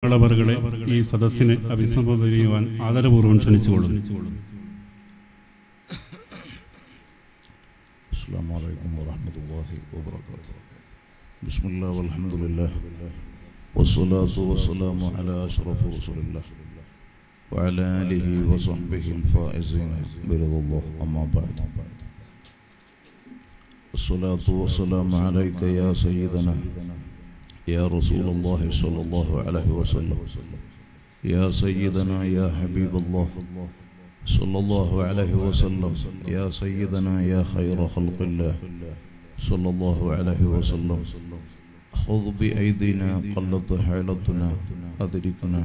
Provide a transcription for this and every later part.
തങ്ങളവറുകളെ ഈ സദസ്സിനെ അഭിസംബോധന ചെയ്യുവാൻ ആദരപൂർവ്വം ക്ഷണിച്ചുകൊള്ളുന്നു السلام عليكم ورحمة الله وبركاته بسم الله والحمد لله والصلاة والسلام على أشرف رسول الله وعلى آله وصحبه الفائزين برضا الله أما بعد الصلاة والسلام عليك يا سيدنا يا رسول الله صلى الله عليه وسلم يا سيدنا يا حبيب الله صلى الله عليه وسلم يا سيدنا يا خير خلق الله صلى الله عليه وسلم خذ بأيدينا قلت حيلتنا أدركنا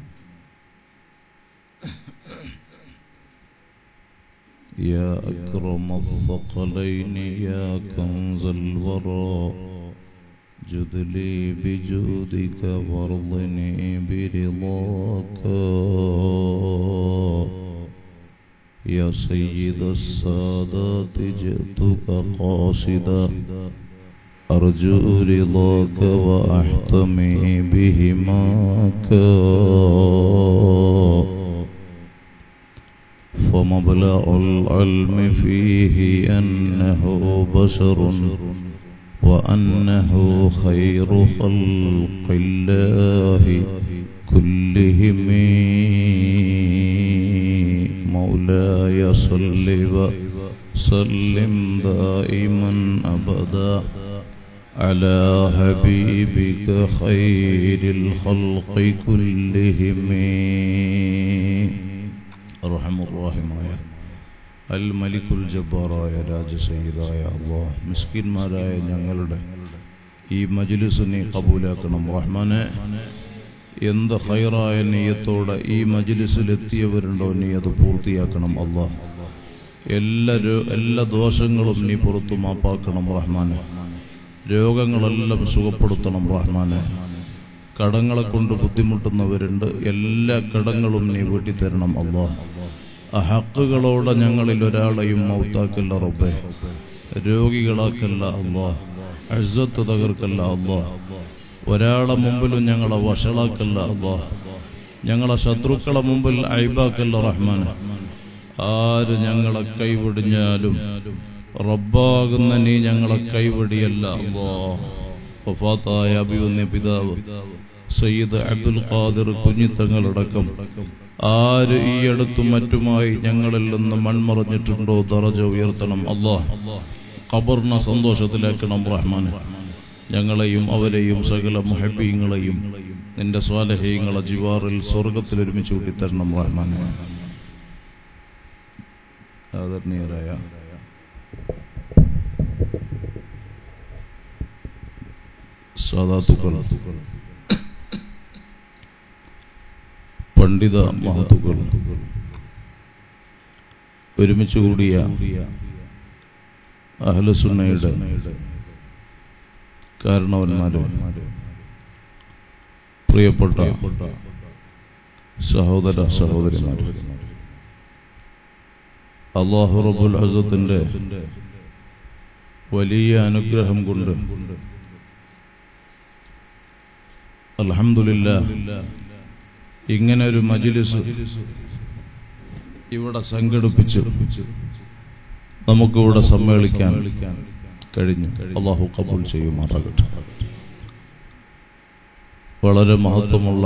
يا أكرم الثقلين يا كنز الورى جد لي بجودك وارضني برضاك يا سيد السادات جئتك قاصدا أرجو رضاك وأحتمي بهماك فمبلغ العلم فيه أنه بشر وأنه خير خلق الله كلهم مولاي صل وسلم دائما أبدا على حبيبك خير الخلق كلهم أرحم الراحمين അൽ മലിക്കുൽ ജബ്ബാറായ രാജസംഹിതായ അള്ളാഹ് മിസ്കിന്മാരായ ഞങ്ങളുടെ ഈ മജ്ലിസിനെ കബൂലാക്കണം റഹ്മാനെ എന്ത് ഹൈറായ നെയ്യത്തോടെ ഈ മജ്ലിസിലെത്തിയവരുണ്ടോ നീ അത് പൂർത്തിയാക്കണം അള്ളാഹ് എല്ലാ രോ- എല്ലാ ദോഷങ്ങളും നീ പുറത്തു മാപ്പാക്കണം റഹ്മാനെ രോഗങ്ങളെല്ലാം സുഖപ്പെടുത്തണം റഹ്മാനെ കടങ്ങളെ കൊണ്ട് ബുദ്ധിമുട്ടുന്നവരുണ്ട് എല്ലാ കടങ്ങളും നീ വീട്ടിത്തരണം അള്ളാഹ് ആ ഹക്കുകളോടെ ഞങ്ങളിൽ ഒരാളെയും മൗത്താക്കല്ല റബ്ബെ രോഗികളാക്കല്ല അള്ളാ അഴ്സത്ത് തകർക്കല്ല അള്ളാ ഒരാളെ മുമ്പിലും ഞങ്ങളെ വഷളാക്കല്ല അള്ളാ ഞങ്ങളെ ശത്രുക്കളെ മുമ്പിൽ അയ്ബാക്കല്ല റഹ്മാൻ ആര് ഞങ്ങളെ കൈവിടിഞ്ഞാലും റബ്ബാകുന്ന നീ ഞങ്ങളെ കൈവിടിയല്ല അള്ളാ വഫാത്തായ അഭിയുന്ന പിതാവ് സയ്യിദ് അബ്ദുൽ ഖാദിർ കുഞ്ഞിത്തങ്ങളടക്കം ആര് ഈ അടുത്തും മറ്റുമായി ഞങ്ങളിൽ നിന്ന് മൺമറഞ്ഞിട്ടുണ്ടോ ദറജ ഉയർത്തണം അള്ളാഹ് ഖബറിനെ സന്തോഷത്തിലാക്കണം റഹ്മാൻ ഞങ്ങളെയും അവരെയും സകല മുഹബീങ്ങളെയും നിന്റെ സ്വാലഹീങ്ങളെ ജിവാറിൽ സ്വർഗത്തിൽ ഒരുമിച്ച് കൂട്ടിത്തരണം റഹ്മാൻ ആദരണീയരായ സാധാത്തുക്കൾ പണ്ഡിത മഹത്തുക്കൾ ഒരുമിച്ച് കൂടിയ അഹ്ലസുന്നയുടെ കാരണവന്മാരും പ്രിയപ്പെട്ട സഹോദര സഹോദരിമാർ അള്ളാഹു റബുൽ അസത്തിന്റെ വലിയ അനുഗ്രഹം കൊണ്ട് അൽഹംദുലില്ലാ ഇങ്ങനെ ഒരു മജിലിസ് ഇവിടെ സംഘടിപ്പിച്ച് നമുക്കിവിടെ സമ്മേളിക്കാൻ കഴിഞ്ഞു അള്ളാഹു കബൂൽ ചെയ്യുമാറാകട്ടെ വളരെ മഹത്വമുള്ള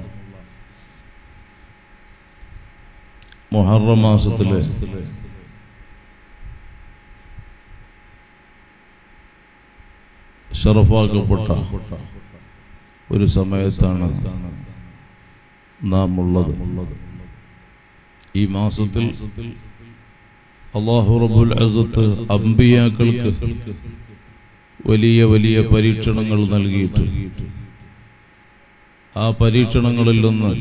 മൊഹറ മാസത്തിലെ ഷറഫാക്കപ്പെട്ട ഒരു സമയത്താണ് നാം ഉള്ളത് ഈ മാസത്തിൽ അള്ളാഹു റബുൽ അസത്ത് അമ്പിയാക്കൾക്ക് വലിയ വലിയ പരീക്ഷണങ്ങൾ നൽകിയിട്ട് ആ പരീക്ഷണങ്ങളിൽ നിന്ന്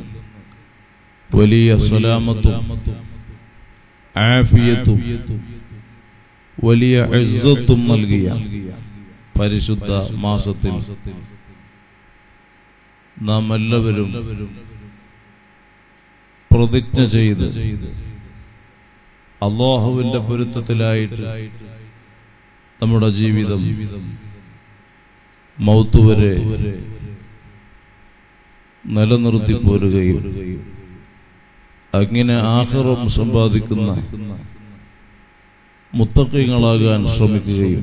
വലിയ സലാമത്തും ആഫിയത്തും വലിയ ഇസ്സത്തും നൽകിയ പരിശുദ്ധ മാസത്തിൽ നാം എല്ലാവരും പ്രതിജ്ഞ ചെയ്ത് അള്ളാഹുവിന്റെ പൊരുത്തത്തിലായിട്ട് നമ്മുടെ ജീവിതം മൗത്തുവരെ നിലനിർത്തി പോരുകയും അങ്ങനെ ആഹ്റം സമ്പാദിക്കുന്ന മുത്തക്കങ്ങളാകാൻ ശ്രമിക്കുകയും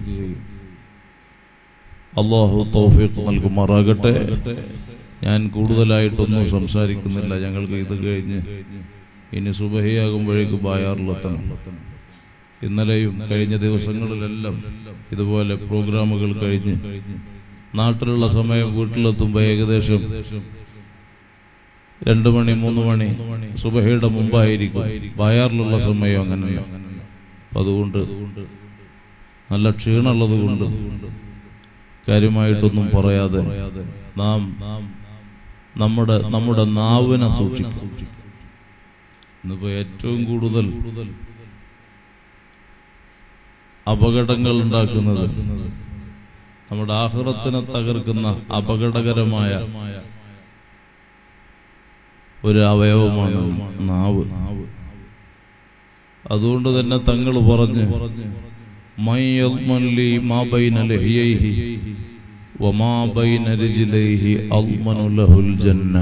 അള്ളാഹു തൗഫീഖ് നൽകുമാറാകട്ടെ ഞാൻ കൂടുതലായിട്ടൊന്നും സംസാരിക്കുന്നില്ല ഞങ്ങൾക്ക് ഇത് കഴിഞ്ഞ് ഇനി സുബഹിയാകുമ്പോഴേക്ക് ബായാറിലെത്തണം ഇന്നലെയും കഴിഞ്ഞ ദിവസങ്ങളിലെല്ലാം ഇതുപോലെ പ്രോഗ്രാമുകൾ കഴിഞ്ഞ് നാട്ടിലുള്ള സമയം വീട്ടിലെത്തുമ്പോൾ ഏകദേശം രണ്ടു മണി മൂന്ന് മണി സുബഹയുടെ മുമ്പായിരിക്കും ബായാറിലുള്ള സമയം അങ്ങനെയോ അപ്പൊ അതുകൊണ്ട് നല്ല ക്ഷീണമുള്ളത് കൊണ്ട് കാര്യമായിട്ടൊന്നും പറയാതെ നാം നമ്മുടെ നമ്മുടെ നാവിനെ സൂക്ഷിക്കും ഇന്നിപ്പോ ഏറ്റവും കൂടുതൽ അപകടങ്ങൾ ഉണ്ടാക്കുന്നത് നമ്മുടെ ആഹ്റത്തിനെ തകർക്കുന്ന അപകടകരമായ ഒരു അവയവമാണ് നാവ് അതുകൊണ്ട് തന്നെ തങ്ങൾ പറഞ്ഞു മയ്യൽമൻലി മാ ബൈന ലഹിയൈഹി വമാ ബൈന രിജ്ലൈഹി അൽമനു ലഹുൽ ജന്ന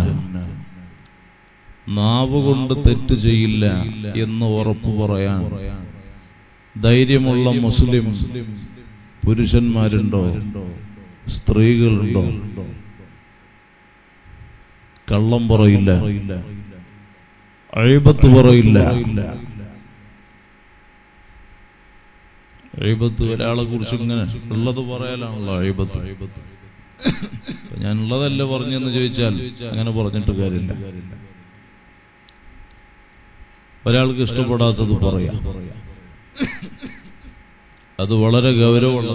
നാവ് കൊണ്ട് തെറ്റ് ചെയ്യില്ല എന്ന് ഉറപ്പു പറയാൻ ധൈര്യമുള്ള മുസ്ലിം പുരുഷന്മാരുണ്ടോ സ്ത്രീകളുണ്ടോ കള്ളം പറയില്ല അഴിബത്ത് പറയില്ല അഴിബത്ത് ഒരാളെ കുറിച്ച് ഇങ്ങനെ ഉള്ളത് പറയാനാണല്ലോ അഴിബത്ത് ഞാൻ ഉള്ളതല്ല പറഞ്ഞെന്ന് ചോദിച്ചാൽ അങ്ങനെ പറഞ്ഞിട്ട് കാര്യമില്ല ഒരാൾക്ക് ഇഷ്ടപ്പെടാത്തത് പറയാം അത് വളരെ ഗൗരവമുള്ള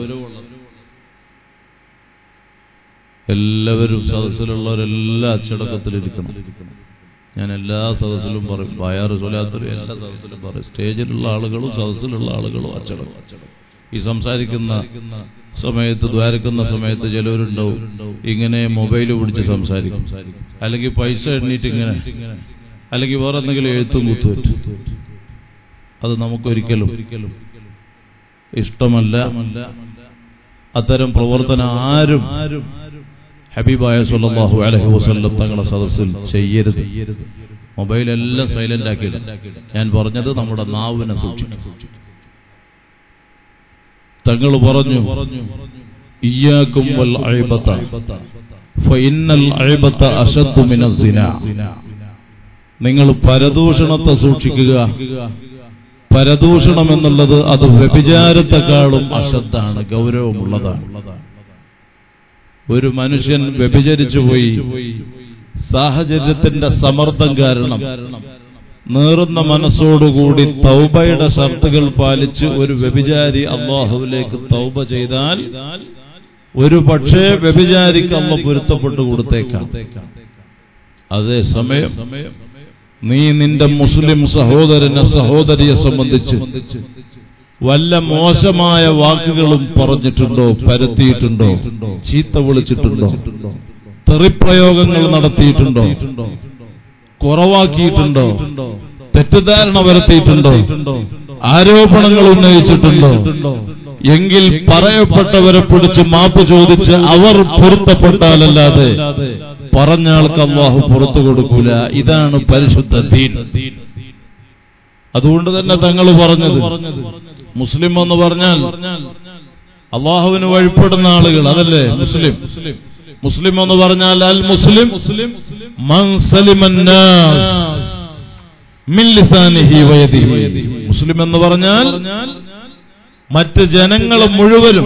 എല്ലാവരും സദസ്സിലുള്ളവരെല്ലാം അച്ചടക്കത്തിലിരിക്കണം ഞാൻ എല്ലാ സദസ്സിലും പറയും വയറ് സൊലാത്തൊരു എല്ലാ സദസ്സിലും പറയും സ്റ്റേജിലുള്ള ആളുകളും സദസ്സിലുള്ള ആളുകളും അച്ചടക്കം ഈ സംസാരിക്കുന്ന സമയത്ത് ദ്വാരക്കുന്ന സമയത്ത് ചിലവരുണ്ടാവും ഇങ്ങനെ മൊബൈൽ പിടിച്ച് സംസാരിക്കും അല്ലെങ്കിൽ പൈസ എണ്ണീറ്റ് ഇങ്ങനെ അല്ലെങ്കിൽ വേറെ എന്തെങ്കിലും എഴുത്തും കുത്തുപറ്റും അത് നമുക്കൊരിക്കലും ഇഷ്ടമല്ല അത്തരം പ്രവർത്തനം ആരും ഹബീബായ സല്ലല്ലാഹു അലൈഹി വസല്ലം തങ്ങളെ സദസ്സിൽ ചെയ്യരുത് മൊബൈൽ എല്ലാം സൈലന്റ് ആക്കിയിട്ട് ഞാൻ പറഞ്ഞത് നമ്മുടെ നാവിനെ സൂക്ഷിക്കും തങ്ങൾ പറഞ്ഞു ഇയ്യാക്കും വൽ അയ്ബത ഫഇന്നൽ അയ്ബത അശദ്ദു മിനസ് സിന നിങ്ങൾ പരദൂഷണത്തെ സൂക്ഷിക്കുക പരദൂഷണം എന്നുള്ളത് അത് വ്യഭിചാരത്തെക്കാളും അശദ്ധാണ് ഗൗരവമുള്ളതാണ് ഒരു മനുഷ്യൻ വ്യഭിചരിച്ചു പോയി സാഹചര്യത്തിന്റെ സമ്മർദ്ദം കാരണം നേറുന്ന മനസ്സോടുകൂടി തൗബയുടെ ഷർത്തുകൾ പാലിച്ച് ഒരു വ്യഭിചാരി അള്ളാഹുവിലേക്ക് തൗബ ചെയ്താൽ ഒരു പക്ഷേ വ്യഭിചാരിക്ക് അള്ള പൊരുത്തപ്പെട്ടു കൊടുത്തേക്കാം അതേസമയം നീ നിന്റെ മുസ്ലിം സഹോദരനെ സഹോദരിയെ സംബന്ധിച്ച് വല്ല മോശമായ വാക്കുകളും പറഞ്ഞിട്ടുണ്ടോ പരത്തിയിട്ടുണ്ടോ ചീത്ത വിളിച്ചിട്ടുണ്ടോ തെറിപ്രയോഗങ്ങൾ നടത്തിയിട്ടുണ്ടോ കുറവാക്കിയിട്ടുണ്ടോ തെറ്റിദ്ധാരണ വരുത്തിയിട്ടുണ്ടോ ആരോപണങ്ങൾ ഉന്നയിച്ചിട്ടുണ്ടോ എങ്കിൽ പറയപ്പെട്ടവരെ പിടിച്ച് മാപ്പ് ചോദിച്ച് അവർ പൊരുത്തപ്പെട്ടാലല്ലാതെ പറഞ്ഞ ആൾക്ക് അള്ളാഹു പുറത്തു കൊടുക്കൂല ഇതാണ് പരിശുദ്ധ ദീൻ അതുകൊണ്ട് തന്നെ തങ്ങൾ പറഞ്ഞത് മുസ്ലിം എന്ന് പറഞ്ഞാൽ അള്ളാഹുവിന് വഴിപ്പെടുന്ന ആളുകൾ അതല്ലേ മുസ്ലിം മുസ്ലിം എന്ന് പറഞ്ഞാൽ അൽ മുസ്ലിം മൻ സലിമന്നാസ് മിൻ ലിസാനിഹി വയദിഹി മുസ്ലിം എന്ന് പറഞ്ഞാൽ മറ്റ് ജനങ്ങൾ മുഴുവനും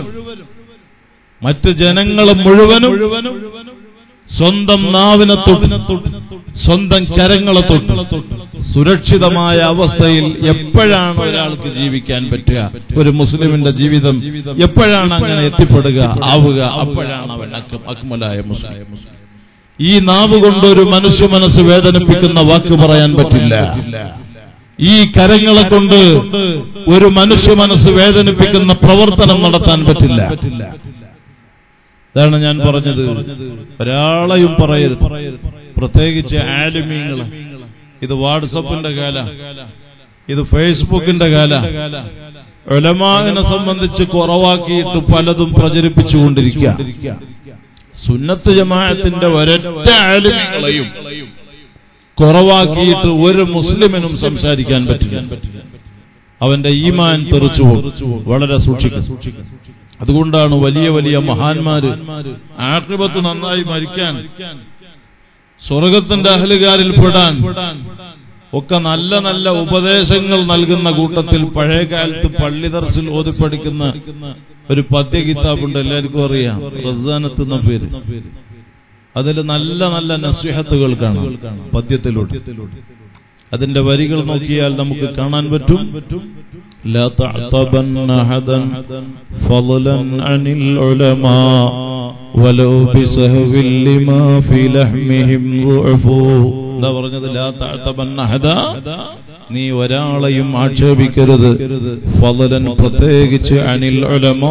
മറ്റ് ജനങ്ങൾ മുഴുവനും സ്വന്തം നാവിനെ തൊട്ട് സ്വന്തം കരങ്ങളെ തൊട്ട് സുരക്ഷിതമായ അവസ്ഥയിൽ എപ്പോഴാണ് ഒരാൾക്ക് ജീവിക്കാൻ പറ്റുക ഒരു മുസ്ലിമിന്റെ ജീവിതം എപ്പോഴാണ് അങ്ങനെ എത്തിപ്പെടുക ആവുക അപ്പോഴാണ് അവൻ അക്ക- അക്മലായ മുസ്ലിം ഈ നാവ് കൊണ്ട് ഒരു മനുഷ്യ മനസ്സ് വേദനിപ്പിക്കുന്ന വാക്ക് പറയാൻ പറ്റില്ല ഈ കരങ്ങളെ കൊണ്ട് ഒരു മനുഷ്യ മനസ്സ് വേദനിപ്പിക്കുന്ന പ്രവർത്തനം നടത്താൻ പറ്റില്ല ഇതാണ് ഞാൻ പറഞ്ഞത് ഒരാളെയും പറയരുത് പ്രത്യേകിച്ച് ആലിമീങ്ങള് ഇത് വാട്സപ്പിന്റെ കാല ഇത് ഫേസ്ബുക്കിന്റെ കാല ഒലമാവിനെ സംബന്ധിച്ച് കുറവാക്കിയിട്ട് പലതും പ്രചരിപ്പിച്ചുകൊണ്ടിരിക്കുക സുന്നത്ത് ജമാഅത്തിന്റെ ഒരൊറ്റ ആലിമ്യങ്ങളെയും കുറവാക്കിയിട്ട് ഒരു മുസ്ലിമിനും സംസാരിക്കാൻ പറ്റില്ല അവന്റെ ഈമാൻ തെറിച്ചു പോകും വളരെ സൂക്ഷിക്കും അതുകൊണ്ടാണ് വലിയ വലിയ മഹാന്മാര് ആക്രിപത്ത് നന്നായി മരിക്കാൻ സ്വർഗത്തിന്റെ അഹലുകാരിൽ പെടാൻ ഒക്കെ നല്ല നല്ല ഉപദേശങ്ങൾ നൽകുന്ന കൂട്ടത്തിൽ പഴയ കാലത്ത് പള്ളി ദർസിൽ ഓതിപ്പടിക്കുന്ന ഒരു പദ്യ കിതാബുണ്ട് എല്ലാവർക്കും അറിയാം റസാനത്ത് എന്ന പേര് അതിൽ നല്ല നല്ല നസ്വിഹത്തുകൾ കാണാം പദ്യത്തിലൂടെ അതിന്റെ വരികൾ നോക്കിയാൽ നമുക്ക് കാണാൻ പറ്റും لا تعتبن أحدا فضلا عن العلماء ولو بسهو لما في لحمهم ضعف എന്താ പറഞ്ഞത് ലാ താഴ്ത്തബന്ന അഹദ നീ ഒരാളെയും ആക്ഷേപിക്കരുത് ഫضലൻ പ്രത്യേകിച്ച് അനിൽ ഉലമാ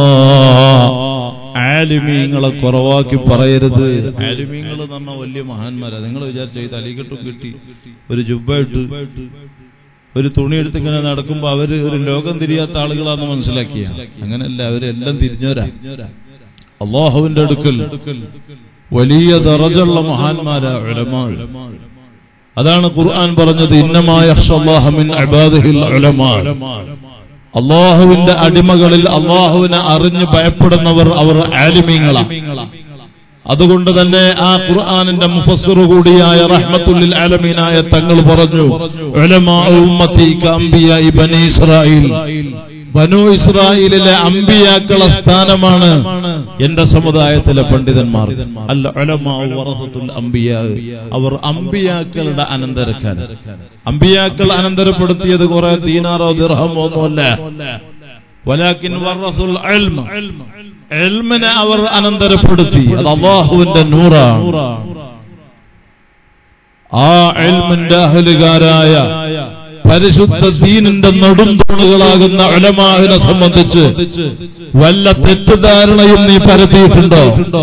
ആലിമീങ്ങളെ കുറവാക്കി പറയരുത് ആലിമീങ്ങൾ എന്ന് പറഞ്ഞാൽ വലിയ മഹാന്മാരാ നിങ്ങൾ വിചാരിച്ച ഈ തലികെട്ടും കിട്ടി ഒരു ജുബായിട്ട് ഒരു തുണി എടുത്ത് ഇങ്ങനെ നടക്കുമ്പോ അവര് ഒരു ലോകം തിരിയാത്ത ആളുകളാന്ന് മനസ്സിലാക്കിയ അങ്ങനെയല്ല അവരെല്ലാം തിരിഞ്ഞോരാ അള്ളാഹുവിന്റെ അടുക്കൽ വലിയ ദറജുള്ള മഹാന്മാരാ ഉലമാ അതാണ് ഖുർആൻ പറഞ്ഞത് ഇന്നമായ അള്ളാഹുവിന്റെ അടിമകളിൽ അള്ളാഹുവിനെ അറിഞ്ഞ് ഭയപ്പെടുന്നവർ അവർ ആലിമീങ്ങളാണ് അതുകൊണ്ട് തന്നെ ആ ഖുർആാനിന്റെ മുഫസ്സിറു കൂടിയായ റഹ്മത്തുല്ലിൽ ആലമീനായ തങ്ങൾ പറഞ്ഞു ഉലമാ ഉമ്മത്തി കഅംബിയാ ബനി ഇസ്രായേൽ ബനു ഇസ്രായേലിലെ അമ്പിയാക്കളെ സ്ഥാനമാണ് എന്റെ സമുദായത്തിലെ പണ്ഡിതന്മാർ അല്ല ഉലമാ വറസത്തുൽ അംബിയാ അവർ അമ്പിയാക്കളുടെ അനന്തരക്കാർ അമ്പിയാക്കൾ അനന്തരപ്പെടുത്തിയത് കുറെ ദീനാറോ ദിർഹമോ ഒന്നുമല്ല വലാക്കിൻ വറസുൽ ഇൽമ എൽമിനെ അവർ അനന്തരപ്പെടുത്തി അത് അള്ളാഹുവിന്റെ നൂറാണ് ആ എൽമിന്റെ അഹലുകാരായ പരിശുദ്ധ ദീനിന്റെ നെടുന്തൂണുകളാകുന്ന ഉലമാഹിനെ സംബന്ധിച്ച് വല്ല തെറ്റിദ്ധാരണയും നീ പരത്തിയിട്ടുണ്ടോ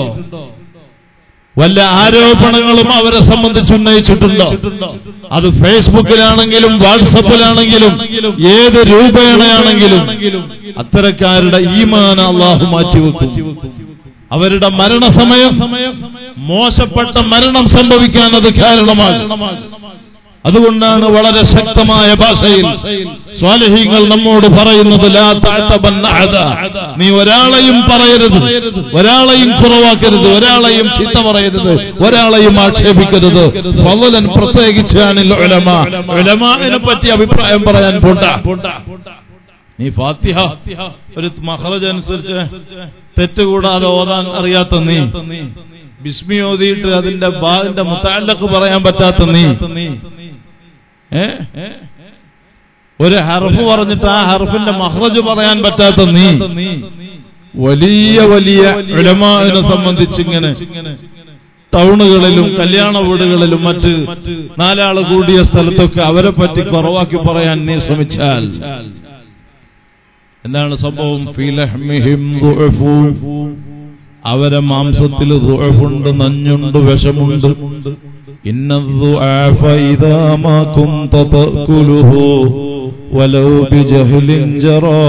വല്ല ആരോപണങ്ങളും അവരെ സംബന്ധിച്ച് ഉന്നയിച്ചിട്ടുണ്ടോ അത് ഫേസ്ബുക്കിലാണെങ്കിലും വാട്സപ്പിലാണെങ്കിലും ഏത് രൂപേണയാണെങ്കിലും അത്തരക്കാരുടെ ഈമാന അള്ളാഹു മാറ്റിവെക്കും അവരുടെ മരണസമയം മോശപ്പെട്ട മരണം സംഭവിക്കാൻ അത് കാരണമാകും അതുകൊണ്ടാണ് വളരെ ശക്തമായ ഭാഷയിൽ സ്വാലഹീങ്ങൾ നമ്മോട് പറയുന്നത് ലാ താഴ്ത്തബന്ന അഹദ. നീ ഒരാളെയും പറയരുത് ഒരാളെയും കുറവാക്കരുത് ഒരാളെയും ചീത്ത പറയരുത് ഒരാളെയും ആക്ഷേപിക്കരുത് ഫളലൻ പ്രത്യേകിച്ച് അനിൽ ഉലമ ഉലമാനെ പറ്റി അഭിപ്രായം പറയാൻ പോണ്ട നീ ഫാത്തിഹ ഒരു മഹറജ് അനുസരിച്ച് തെറ്റുകൂടാതെ ഓതാൻ അറിയാത്ത നീ ബിസ്മി ഓതിയിട്ട് അതിന്റെ ബാഗിന്റെ മുത്താലക്ക് പറയാൻ പറ്റാത്ത നീ ഏ ഒരു ഹർഫ് പറഞ്ഞിട്ട് ആ ഹർഫിന്റെ മഹ്റജ് പറയാൻ പറ്റാത്ത നീ വലിയ വലിയ ഉലമാവിനെ സംബന്ധിച്ച് ഇങ്ങനെ ടൗണുകളിലും കല്യാണ വീടുകളിലും മറ്റ് നാലാള് കൂടിയ സ്ഥലത്തൊക്കെ അവരെ പറ്റി കുറവാക്കി പറയാൻ നീ ശ്രമിച്ചാൽ എന്താണ് സംഭവം ഫിലഹ്മിഹിം ദുഅഫു. അവരെ മാംസത്തിൽ ദുഅഫുണ്ട് നഞ്ഞുണ്ട് വിഷമുണ്ട് ഇന്ന الضعاف إذا ما كنت تأكله ولو بجهل جرى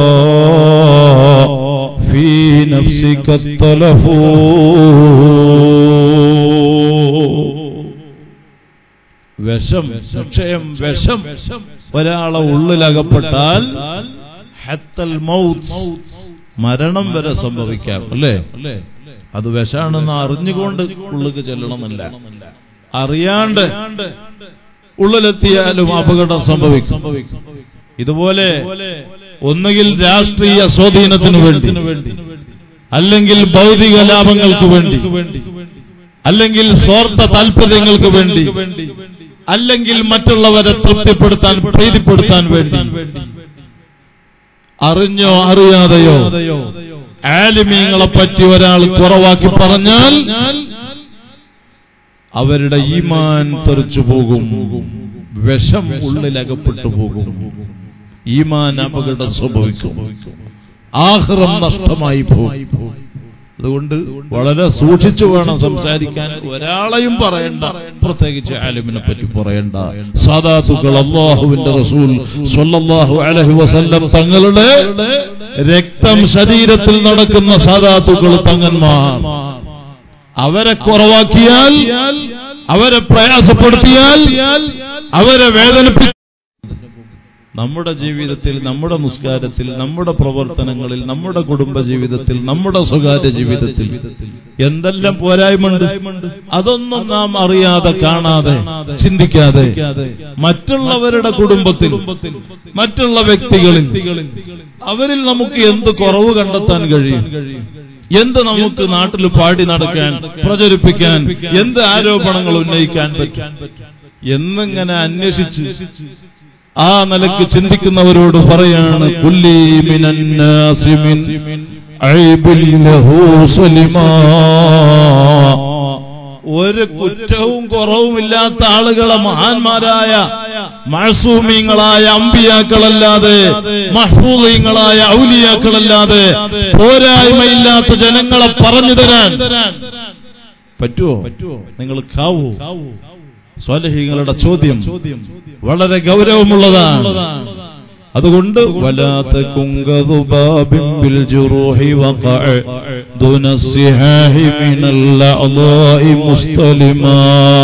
في نفسك التلف വിഷം നിക്ഷയം വിഷം ഒരാളെ ഉള്ളിലകപ്പെട്ടാൽ ഹത്തൽ മൗത്ത് മരണം വരെ സംഭവിക്കാം അല്ലേ അത് വിഷാണെന്ന് അറിഞ്ഞുകൊണ്ട് ഉള്ളിക്ക് ചെല്ലണമെന്നില്ല അറിയാണ്ട് ഉള്ളിലെത്തിയാലും അപകടം സംഭവിക്കും ഇതുപോലെ ഒന്നുകിൽ രാഷ്ട്രീയ സ്വാധീനത്തിനു വേണ്ടി അല്ലെങ്കിൽ ഭൗതിക ലാഭങ്ങൾക്ക് വേണ്ടി അല്ലെങ്കിൽ സ്വാർത്ഥ താല്പര്യങ്ങൾക്ക് വേണ്ടി അല്ലെങ്കിൽ മറ്റുള്ളവരെ തൃപ്തിപ്പെടുത്താൻ പ്രീതിപ്പെടുത്താൻ വേണ്ടി അറിഞ്ഞോ അറിയാതെയോ ആലിമീങ്ങളെ പറ്റി ഒരാൾ കുറവാക്കി പറഞ്ഞാൽ അവരുടെ ഈമാൻ തെറിച്ചു പോകും വിഷം ഉള്ളിലകപ്പെട്ടു പോകും ഈമാൻ അപകടം സംഭവിക്കും ആഹ്റം നഷ്ടമായി പോകും അതുകൊണ്ട് വളരെ സൂക്ഷിച്ചു വേണം സംസാരിക്കാൻ ഒരാളെയും പറയണ്ട പ്രത്യേകിച്ച് ആലിമിനെ പറ്റി പറയണ്ട സാദാത്തുക്കൾ അള്ളാഹുവിന്റെ റസൂൽ സ്വല്ലല്ലാഹു അലൈഹി വസല്ലം തങ്ങളുടെ രക്തം ശരീരത്തിൽ നടക്കുന്ന സാദാത്തുക്കൾ തങ്ങന്മാർ അവരെ കുറവാക്കിയാൽ അവരെ പ്രയാസപ്പെടുത്തിയാൽ അവരെ വേദനിപ്പി നമ്മുടെ ജീവിതത്തിൽ നമ്മുടെ നിസ്കാരത്തിൽ നമ്മുടെ പ്രവർത്തനങ്ങളിൽ നമ്മുടെ കുടുംബ ജീവിതത്തിൽ നമ്മുടെ സ്വകാര്യ ജീവിതത്തിൽ എന്തെല്ലാം പോരായ്മണ്ട് അതൊന്നും നാം അറിയാതെ കാണാതെ ചിന്തിക്കാതെ മറ്റുള്ളവരുടെ കുടുംബത്തിൽ മറ്റുള്ള വ്യക്തികളിൽ അവരിൽ നമുക്ക് എന്ത് കുറവ് കണ്ടെത്താൻ കഴിയും എന്ത് നമുക്ക് നാട്ടിൽ പാടി നടക്കാൻ പ്രചരിപ്പിക്കാൻ എന്ത് ആരോപണങ്ങൾ ഉന്നയിക്കാൻ പറ്റും എന്നിങ്ങനെ അന്വേഷിച്ച് ആ നിലക്ക് ചിന്തിക്കുന്നവരോട് പറയാണ് കുല്ലി മിനന്നാസി മിൻ ഐബിൻ ലഹു സലിമാ ഒരു കുറ്റവും കുറവുമില്ലാത്ത ആളുകളെ മഹാന്മാരായ മഴസൂമീങ്ങളായ അമ്പിയാക്കളല്ലാതെ മഹ്ഫൂദീങ്ങളായ ഔലിയാക്കളല്ലാതെ പോരായ്മയില്ലാത്ത ജനങ്ങളെ പറഞ്ഞു തരാൻ പറ്റുമോ നിങ്ങൾ കാവൂ സ്വാലഹികളുടെ ചോദ്യം വളരെ ഗൗരവമുള്ളതാണ് അതുകൊണ്ട് വലാത്ത കുങ്കതുബാബിൽ ജുറൂഹി വഖഅ ദുന സിഹാഹി മിനൽ അഅ്ളാഇ മുസ്തലിമാ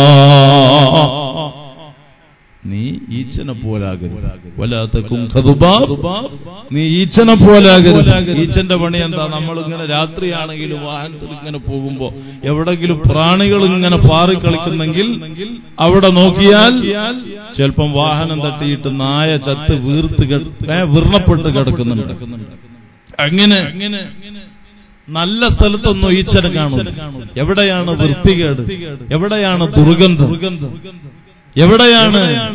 നീ ഈച്ചനെ പോലാകരുത് വലാത്ത കുങ്കതുബാബ് നീ ഈച്ചനെ പോലാകരുത് ഈച്ചന്റെ പണി എന്താ നമ്മൾ ഇങ്ങനെ രാത്രിയാണെങ്കിലും വാഹനത്തിൽ ഇങ്ങനെ പോകുമ്പോ എവിടെങ്കിലും പ്രാണികൾ ഇങ്ങനെ പാറി കളിക്കുന്നെങ്കിൽ അവിടെ നോക്കിയാൽ ചിലപ്പം വാഹനം തട്ടിയിട്ട് നായ ചത്ത് വീർത്ത് കിട- ഏ, വിർണപ്പെട്ട് കിടക്കുന്നുണ്ട് അങ്ങനെ നല്ല സ്ഥലത്തൊന്നും ഈച്ചനെ കാണും എവിടെയാണ് വൃത്തികേട് എവിടെയാണ് ദുർഗന്ധം എവിടെയാണ്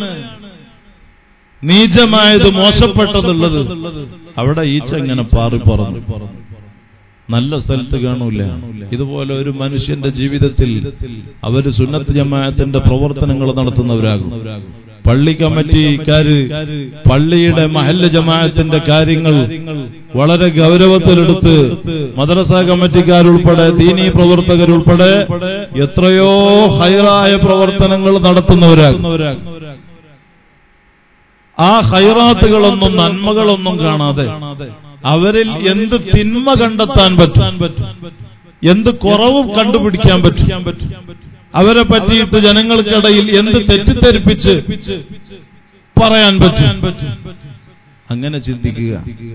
നീചമായത് മോശപ്പെട്ടതുള്ളത് അവിടെ ഈച്ച ഇങ്ങനെ പാറി പറന്നു നല്ല സ്ഥലത്ത് കാണൂല ഇതുപോലെ ഒരു മനുഷ്യന്റെ ജീവിതത്തിൽ അവര് സുന്നത്ത് ജമാഅത്തിന്റെ പ്രവർത്തനങ്ങൾ നടത്തുന്നവരാകും പള്ളി കമ്മിറ്റിക്കാര് പള്ളിയുടെ മഹല്ല് ജമാഅത്തിന്റെ കാര്യങ്ങൾ വളരെ ഗൗരവത്തിലെടുത്ത് മദ്രസ കമ്മിറ്റിക്കാരുൾപ്പെടെ ദീനീ പ്രവർത്തകരുൾപ്പെടെ എത്രയോ ഹൈറായ പ്രവർത്തനങ്ങൾ നടത്തുന്നവരാകും ആ ഹൈറാത്തുകളൊന്നും നന്മകളൊന്നും കാണാതെ അവരിൽ എന്ത് തിന്മ കണ്ടെത്താൻ പറ്റും എന്ത് കുറവ് കണ്ടുപിടിക്കാൻ പറ്റും അവരെ പറ്റിയിട്ട് ജനങ്ങൾക്കിടയിൽ എന്ത് തെറ്റിദ്ധരിപ്പിച്ച് പറയാൻ പറ്റും അങ്ങനെ ചിന്തിക്കുക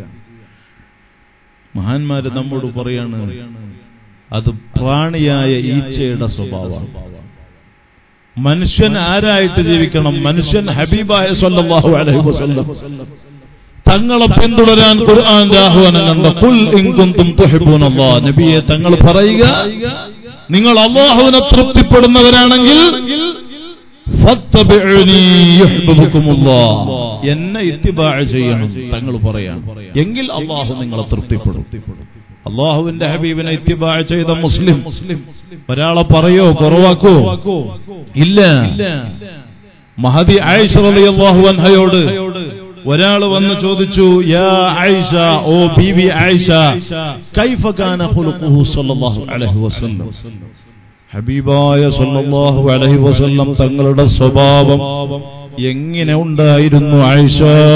മഹാന്മാര് നമ്മോട് പറയാണ് അത് പ്രാണിയായ ഈച്ചയുടെ സ്വഭാവമാണ് മനുഷ്യൻ ആരായിട്ട് ജീവിക്കണം മനുഷ്യൻ ഹബീബായ സല്ലല്ലാഹു അലൈഹി വസല്ലം തങ്ങളെ പിന്തുടരാൻ ഖുർആന്റെ ആഹ്വാനം കണ്ട ഖുൽ ഇൻ കുന്തും തുഹിബ്ബൂനല്ലാഹ് നബിയെ തങ്ങൾ പറയുക നിങ്ങൾ അള്ളാഹുവിനെ തൃപ്തിപ്പെടുന്നവരാണെങ്കിൽ ഫത്തബിഉനി യുഹ്ബിബുക്കുമുല്ലാഹ് എന്നെ ഇത്തിബാ ചെയ്യണം തങ്ങൾ പറയാണ് എങ്കിൽ അള്ളാഹു നിങ്ങളെ തൃപ്തിപ്പെടും അള്ളാഹുവിന്റെ ഹബീബിനെ ഇത്തിബാ ചെയ്ത മുസ്ലിം ഒരാളെ പറയോ കുറവാക്കോ ഇല്ല മഹദി ആയിഷ റളിയല്ലാഹു അൻഹയോട് ഒരാൾ വന്ന് ചോദിച്ചു യാ ആയിഷ ഓ ബീവി ആയിഷ കൈഫ കാന ഖുലുഖുഹു സല്ലല്ലാഹു അലൈഹി വസല്ലം ഹബീബായ സല്ലല്ലാഹു അലൈഹി വസല്ലം തങ്ങളുടെ സ്വഭാവം എങ്ങനെ ഉണ്ടായിരുന്നു ആയിഷ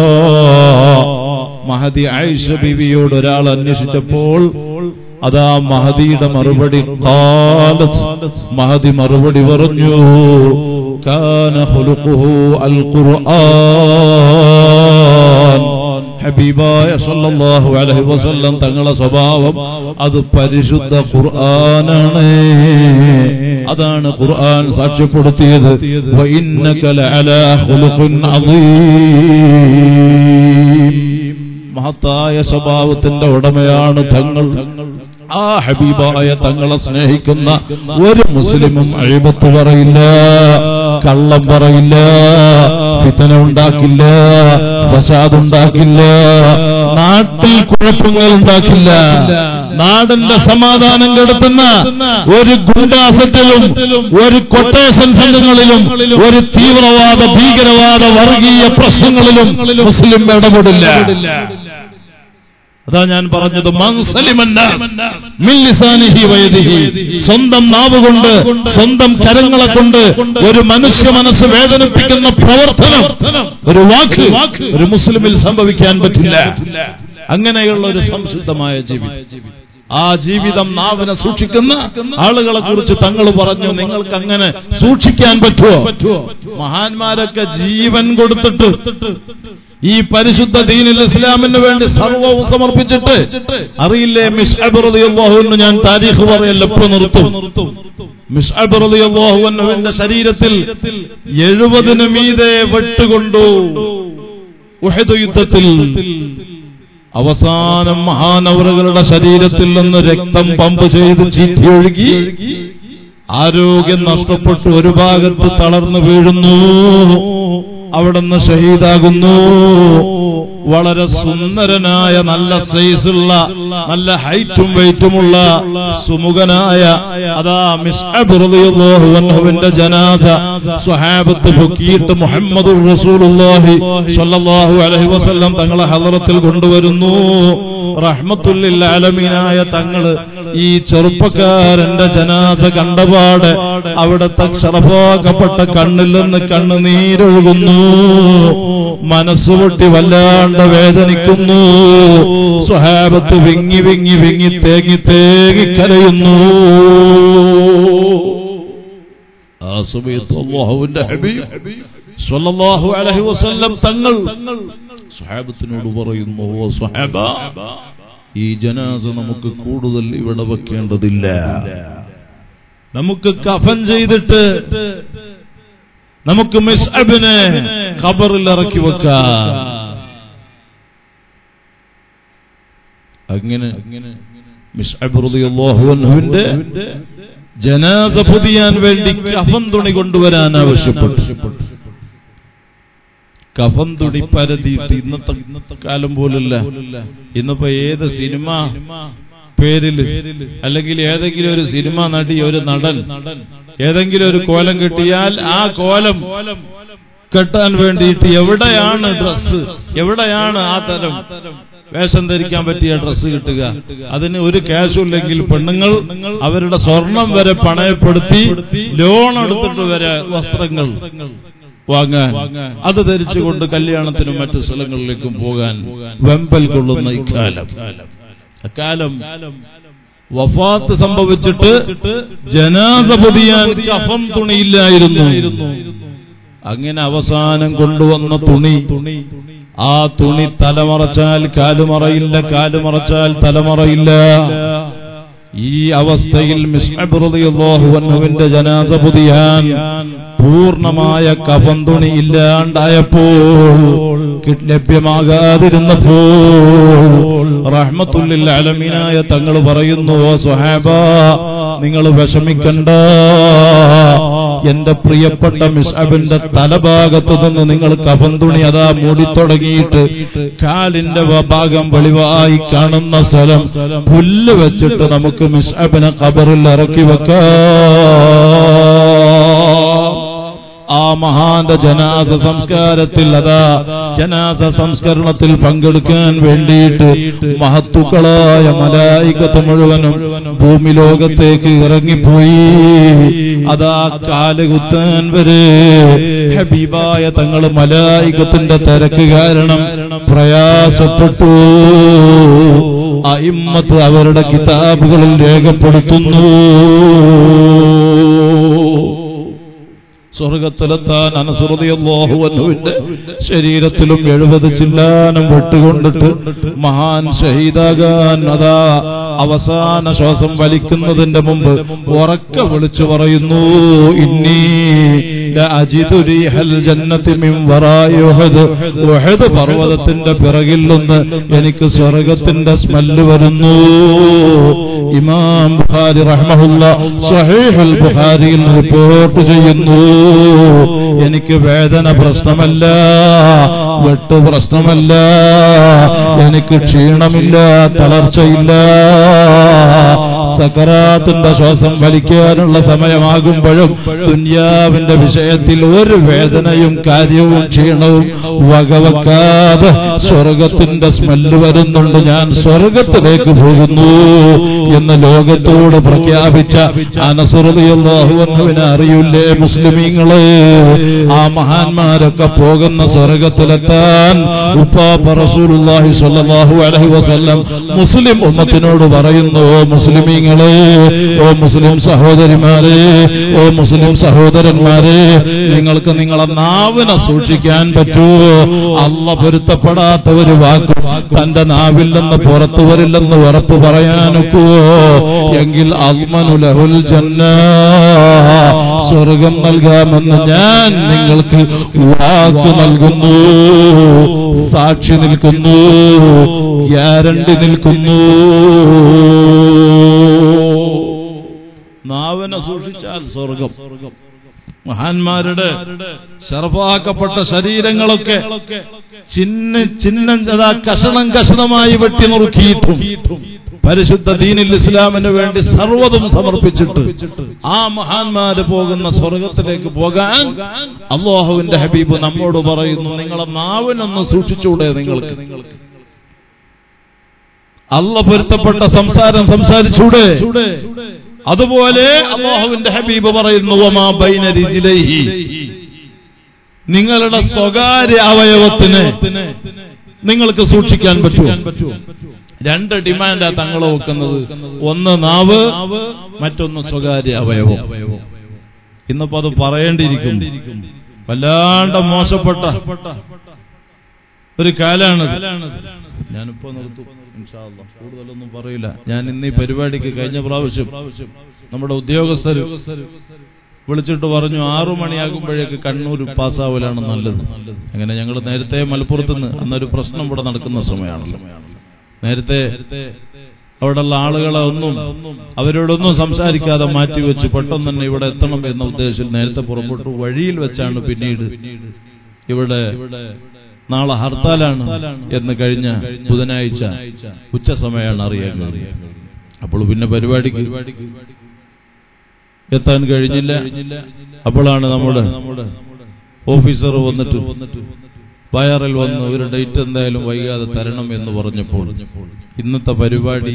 മഹദി ആയിഷ ബീവിയോട് ഒരാൾ അന്വേഷിച്ചപ്പോൾ അതാ മഹദിയുടെ മറുപടി ഖാലത്ത് മഹദി മറുപടി പറഞ്ഞു കാന ഖുലുഖുഹു അൽ ഖുർആൻ ഹബീബായ സല്ലല്ലാഹു അലൈഹി വസല്ലം തങ്ങളുടെ സ്വഭാവം അത് പരിശുദ്ധ ഖുർആനാണ് അതാണ് ഖുർആൻ സാക്ഷ്യപ്പെടുത്തിയത് വഇന്നക ലഅലാ ഖുലുഖിൻ അദീം മഹത്തായ സ്വഭാവത്തിന്റെ ഉടമയാണ് തങ്ങൾ ആ ഹബീബായ തങ്ങളെ സ്നേഹിക്കുന്ന ഒരു മുസ്ലിമും അഴിബത്ത് പറയില്ല കള്ളം പറയില്ല ഫിത്തന ഉണ്ടാക്കില്ല ഫസാദ് ഉണ്ടാക്കില്ല നാട്ടിൽ കുഴപ്പങ്ങൾ ഉണ്ടാക്കില്ല നാടിന്റെ സമാധാനം കെടുത്തുന്ന ഒരു ഗുണ്ടാസത്തിലും ഒരു കൊട്ടേഷൻ സംഘങ്ങളിലും ഒരു തീവ്രവാദ ഭീകരവാദ വർഗീയ പ്രശ്നങ്ങളിലും മുസ്ലിം ഇടപെടില്ല അതാ ഞാൻ പറഞ്ഞത് സ്വന്തം നാവ് കൊണ്ട് സ്വന്തം കരങ്ങളെ കൊണ്ട് ഒരു മനുഷ്യ മനസ്സ് വേദനിപ്പിക്കുന്ന പ്രവർത്തനം ഒരു വാക്ക് ഒരു മുസ്ലിമിൽ സംഭവിക്കാൻ പറ്റില്ല അങ്ങനെയുള്ള ഒരു സംശുദ്ധമായ ജീവിതം ആ ജീവിതം നാവിനെ സൂക്ഷിക്കുന്ന ആളുകളെ കുറിച്ച് തങ്ങൾ പറഞ്ഞു നിങ്ങൾക്ക് അങ്ങനെ സൂക്ഷിക്കാൻ പറ്റുമോ മഹാന്മാരൊക്കെ ജീവൻ കൊടുത്തിട്ട് ഈ പരിശുദ്ധ ദീനിൽ ഇസ്ലാമിന് വേണ്ടി സർവവും സമർപ്പിച്ചിട്ട് അറിയില്ലേ മിസ് അബിറുദിയാഹുവിന് ഞാൻ താരീഖ് പറയല്ല ഇപ്പൊ നിർത്തും മിസ് അബിറുദിയാഹുവിന്റെ ശരീരത്തിൽ എഴുപതിന് മീതെ വെട്ടുകൊണ്ടു ഉഹദ് യുദ്ധത്തിൽ അവസാനം മഹാനവറുകളുടെ ശരീരത്തിൽ നിന്ന് രക്തം പമ്പ് ചെയ്ത് ചീറ്റിയൊഴുകി ആരോഗ്യം നഷ്ടപ്പെട്ടു ഒരു ഭാഗത്ത് തളർന്നു വീഴുന്നു അവിടുന്ന് ഷഹീദാകുന്നു വളരെ സുന്ദരനായ നല്ല സൈസുള്ള നല്ല ഹൈറ്റും വെയിറ്റുമുള്ള സുമുഖനായ അതാ മിസ്അബിന്റെ ജനാഥ സ്വഹാബത്ത് പൊക്കിയിട്ട് മുഹമ്മദ് റസൂലുള്ളാഹി സ്വല്ലല്ലാഹു അലൈഹി വസല്ലം തങ്ങളെ ഹദറത്തിൽ കൊണ്ടുവരുന്നു റഹ്മത്തുല്ലിൽ ആലമീനായ തങ്ങള് ഈ ചെറുപ്പക്കാരന്റെ ജനാഥ കണ്ടപാട് അവിടുത്തെ ക്ഷറപ്പാക്കപ്പെട്ട കണ്ണിൽ നിന്ന് കണ്ണുനീരൊഴുകുന്നു മനസ്സുപൊട്ടി വല്ലാണ്ട് വേദനിക്കുന്നു സ്വഹാബത്ത് വിങ്ങി വിങ്ങി വിങ്ങി തേങ്ങി തേങ്ങി കരയുന്നു ആ സമയത്ത് അള്ളാഹുവിന്റെ ഹബീബ് സ്വല്ലല്ലാഹു അലൈഹി വസല്ലം തങ്ങൾ സ്വഹാബത്തിനോട് പറയുന്നു "ഓ സ്വഹാബ ഈ ജനാസ നമുക്ക് കൂടുതൽ ഇവിടെ വെക്കേണ്ടതില്ല നമുക്ക് കഫൻ ചെയ്തിട്ട് നമുക്ക് മിസ്അബിനെ ഖബറിൽ ഇറക്കി വെക്കാം അങ്ങനെ മിസ്അബ് റളിയല്ലാഹു അൻഹുവിന്റെ ജനാസ പൊതിയാൻ വേണ്ടി കഫൻ തുണി കൊണ്ടുവരാൻ ആവശ്യപ്പെട്ടു കഫൻ തുണി പരതിയിട്ട് ഇന്നത്തെ ഇന്നത്തെ കാലം പോലല്ല ഇന്നിപ്പോ ഏത് സിനിമ പേരിൽ അല്ലെങ്കിൽ ഏതെങ്കിലും ഒരു സിനിമ നടി ഒരു നടൻ ഏതെങ്കിലും ഒരു കോലം കിട്ടിയാൽ ആ കോലം കെട്ടാൻ വേണ്ടിയിട്ട് എവിടെയാണ് ഡ്രസ്സ് എവിടെയാണ് ആ തരം വേഷം ധരിക്കാൻ പറ്റിയ ഡ്രസ്സ് കിട്ടുക അതിന് ഒരു ക്യാഷും ഇല്ലെങ്കിൽ പെണ്ണുങ്ങൾ അവരുടെ സ്വർണം വരെ പണയപ്പെടുത്തി ലോൺ എടുത്തിട്ട് വരെ വസ്ത്രങ്ങൾ വാങ്ങാൻ അത് ധരിച്ചുകൊണ്ട് കല്യാണത്തിനും മറ്റു സ്ഥലങ്ങളിലേക്കും പോകാൻ വെമ്പൽ കൊള്ളുന്ന ഇക്കാലം അക്കാലം വഫാത്ത് സംഭവിച്ചിട്ട് ജനാസ പൊതിയാൻ കഫം തുണിയില്ലായിരുന്നു അങ്ങനെ അവസാനം കൊണ്ടുവന്ന തുണി ആ തുണി തലമറച്ചാൽ കാലുമറയില്ല കാലുമറച്ചാൽ തലമറയില്ല ഈ അവസ്ഥയിൽ മിസ്അബ്റുദിയല്ലാഹുവിന്റെ ജനാസ പൊതിയാൻ പൂർണ്ണമായ കഫം തുണി ഇല്ലാണ്ടായപ്പോൾ കിട്ട് ലഭ്യമാകാതിരുന്നപ്പോൾ റഹ്മത്തുല്ലിൽ അലമീനായ തങ്ങൾ പറയുന്നു "ഓ സ്വഹാബ നിങ്ങൾ വിഷമിക്കണ്ട എന്റെ പ്രിയപ്പെട്ട മിസ്അബിന്റെ തലഭാഗത്ത് നിന്ന് നിങ്ങൾ കഫം തുണി അതാ മൂടിത്തുടങ്ങിയിട്ട് കാലിന്റെ വ- ഭാഗം വെളിവായി കാണുന്ന സ്ഥലം പുല്ല് വെച്ചിട്ട് നമുക്ക് മിസ്അബിനെ കബറിൽ ഇറക്കി വെക്കാം ആ മഹാന്റെ ജനാസ സംസ്കാരത്തിൽ അതാ ജനാസ സംസ്കരണത്തിൽ പങ്കെടുക്കാൻ വേണ്ടിയിട്ട് മഹത്തുക്കളായ മലായികത്ത് മുഴുവനും ഭൂമി ലോകത്തേക്ക് ഇറങ്ങിപ്പോയി അതാ കാലുകുത്താൻ വരെ ഹബീബായ തങ്ങൾ മലായികത്തിന്റെ തിരക്ക് കാരണം പ്രയാസപ്പെട്ടു അയിമ്മത്ത് അവരുടെ കിതാബുകളിൽ രേഖപ്പെടുത്തുന്നു സ്വർഗത്തിലെത്താൻ അനസുറതിയല്ലാഹുവിന്റെ ശരീരത്തിലും എഴുപത് ചില്ലാനം വിട്ടുകൊണ്ടിട്ട് മഹാൻ ഷഹീദാകാൻ അതാ അവസാന ശ്വാസം വലിക്കുന്നതിന്റെ മുമ്പ് ഉറക്കെ വിളിച്ചു പറയുന്നു ഇന്നീ ലഅജിദു റീഹൽ ജന്നത്തി മിൻ വറായി ഉഹദ്. ഉഹദ് പർവ്വതത്തിന്റെ പിറകിൽ നിന്ന് എനിക്ക് സ്വർഗത്തിന്റെ സ്മെല്ല് വരുന്നു ഇമാം ബുഖാരി റഹ്മഹുല്ല സഹീഹുൽ ബുഖാരിയിൽ റിപ്പോർട്ട് ചെയ്യുന്നു എനിക്ക് വേദന പ്രശ്നമല്ല വെട്ട് പ്രശ്നമല്ല എനിക്ക് ക്ഷീണമില്ല തളർച്ചയില്ല സക്കറാത്തിന്റെ ശ്വാസം വലിക്കാനുള്ള സമയമാകുമ്പോഴും ദുന്യാവിന്റെ വിഷയത്തിൽ ഒരു വേദനയും കാര്യവും ക്ഷീണവും വകവെക്കാതെ സ്വർഗത്തിന്റെ സ്മെല്ല് വരുന്നുണ്ട് ഞാൻ സ്വർഗത്തിലേക്ക് പോകുന്നു എന്ന് ലോകത്തോട് പ്രഖ്യാപിച്ച അനസുറിയാഹുവിനെ അറിയില്ലേ മുസ്ലിമീങ്ങള് ആ മഹാന്മാരൊക്കെ പോകുന്ന സ്വർഗത്തിലെത്താൻ ഉപ്പാപ്പ റസൂലുള്ളാഹി സ്വല്ലല്ലാഹു അലൈഹി വസല്ലം മുസ്ലിം ഉമ്മത്തിനോട് പറയുന്നു ഓ മുസ്ലിമീങ്ങളെ ഓ മുസ്ലിം സഹോദരിമാരെ ഓ മുസ്ലിം സഹോദരന്മാരെ നിങ്ങൾക്ക് നിങ്ങളെ നാവിനെ സൂക്ഷിക്കാൻ പറ്റുമോ അല്ല പൊരുത്തപ്പെടാത്ത ഒരു വാക്ക് തന്റെ നാവിൽ നിന്ന് പുറത്തു വരില്ലെന്ന് ഉറപ്പ് പറയാനൊക്കുവോ എങ്കിൽ അൽമനുലഹുൽ ജന്ന സ്വർഗം നൽകാമെന്ന് ഞാൻ നിങ്ങൾക്ക് വാക്ക് നൽകുന്നു സാക്ഷി നിൽക്കുന്നു ഗ്യാരണ്ടി നിൽക്കുന്നു നാവിനെ സൂക്ഷിച്ചാൽ സ്വർഗം മഹാന്മാരുടെ ശർഫാക്കപ്പെട്ട ശരീരങ്ങളൊക്കെ ചിന്ന ചിഹ്നം ചതാ കഷണം കഷണമായി വെട്ടി നുറുക്കിയിട്ടും പരിശുദ്ധ ദീനിൽ ഇസ്ലാമിന് വേണ്ടി സർവ്വതും സമർപ്പിച്ചിട്ട് ആ മഹാന്മാര് പോകുന്ന സ്വർഗത്തിലേക്ക് പോകാൻ അള്ളാഹുവിന്റെ ഹബീബ് നമ്മോട് പറയുന്നു നിങ്ങളെ നാവിനൊന്ന് സൂക്ഷിച്ചൂടെ നിങ്ങൾക്ക് അള്ള പൊരുത്തപ്പെട്ട സംസാരം സംസാരിച്ചൂടെ അതുപോലെ അള്ളാഹുവിന്റെ ഹബീബ് പറയുന്നു "വമാ ബൈന രിജിലൈഹി." നിങ്ങളുടെ സ്വകാര്യ അവയവത്തിന് നിങ്ങൾക്ക് സൂക്ഷിക്കാൻ പറ്റുമോ രണ്ട് ഡിമാൻഡാ തങ്ങൾ വെക്കുന്നത് ഒന്ന് നാവ് മറ്റൊന്ന് സ്വകാര്യ അവയവം ഇന്നിപ്പോ അത് പറയേണ്ടിയിരിക്കും വല്ലാണ്ട് മോശപ്പെട്ട ഒരു കാലാണ് ഞാനിപ്പോ നിർത്തും ഇൻഷാ അല്ലാ. കൂടുതലൊന്നും പറയില്ല ഞാൻ ഇന്ന് ഈ പരിപാടിക്ക് കഴിഞ്ഞ പ്രാവശ്യം നമ്മുടെ ഉദ്യോഗസ്ഥർ വിളിച്ചിട്ട് പറഞ്ഞു ആറു മണിയാകുമ്പോഴേക്ക് കണ്ണൂർ പാസ്സാവലാണ് നല്ലത് അങ്ങനെ ഞങ്ങൾ നേരത്തെ മലപ്പുറത്തുനിന്ന് അന്നൊരു പ്രശ്നം ഇവിടെ നടക്കുന്ന സമയമാണല്ലോ നേരത്തെ അവിടെയുള്ള ആളുകളെ ഒന്നും അവരോടൊന്നും സംസാരിക്കാതെ മാറ്റിവെച്ച് പെട്ടെന്ന് തന്നെ ഇവിടെ എത്തണം എന്ന ഉദ്ദേശത്തിൽ നേരത്തെ പുറപ്പെട്ടു വഴിയിൽ വെച്ചാണ് പിന്നീട് ഇവിടെ നാളെ ഹർത്താലാണ് എന്ന് കഴിഞ്ഞ ബുധനാഴ്ച ഉച്ച സമയമാണ് അറിയാൻ കഴിഞ്ഞത് അപ്പോൾ പിന്നെ പരിപാടിക്ക് എത്താൻ കഴിഞ്ഞില്ല അപ്പോഴാണ് നമ്മുടെ ഓഫീസർ വന്നിട്ട് ബയറിൽ വന്ന് ഒരു ഡേറ്റ് എന്തായാലും വൈകാതെ തരണം എന്ന് പറഞ്ഞപ്പോൾ ഇന്നത്തെ പരിപാടി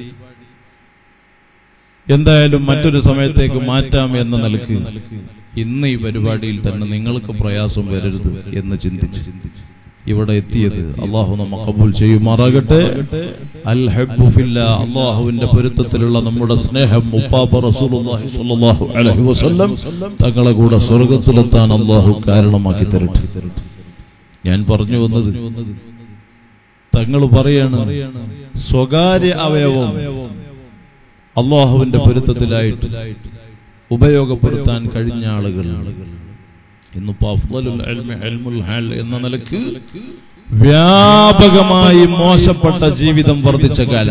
എന്തായാലും മറ്റൊരു സമയത്തേക്ക് മാറ്റാം എന്ന നിലക്ക് ഇന്ന് ഈ പരിപാടിയിൽ തന്നെ നിങ്ങൾക്ക് പ്രയാസം വരരുത് എന്ന് ചിന്തിച്ച് ഇവിടെ എത്തിയത് അള്ളാഹു നമ്മ കബൂൽ ചെയ്യുമാറാകട്ടെ അൽ ഹബ്ബു ഫില്ലാ അള്ളാഹുവിന്റെ പൊരുത്തത്തിലുള്ള നമ്മുടെ സ്നേഹം മുപ്പാപ്പ റസൂലുള്ളാഹി സ്വല്ലല്ലാഹു അലൈഹി വസല്ലം തങ്ങളെ കൂടെ സ്വർഗത്തിലെത്താൻ അള്ളാഹു കാരണമാക്കി തരട്ടെ ഞാൻ പറഞ്ഞു വന്നത് തങ്ങൾ പറയാണ് സ്വകാര്യ അവയവം അള്ളാഹുവിന്റെ പൊരുത്തത്തിലായിട്ട് ഉപയോഗപ്പെടുത്താൻ കഴിഞ്ഞ ആളുകൾ ഇന്നിപ്പോ അഫ്ളലുൽ ഇൽമി ഇൽമുൽ ഹാൽ എന്ന നിലക്ക് വ്യാപകമായി മോശപ്പെട്ട ജീവിതം വർദ്ധിച്ച കാല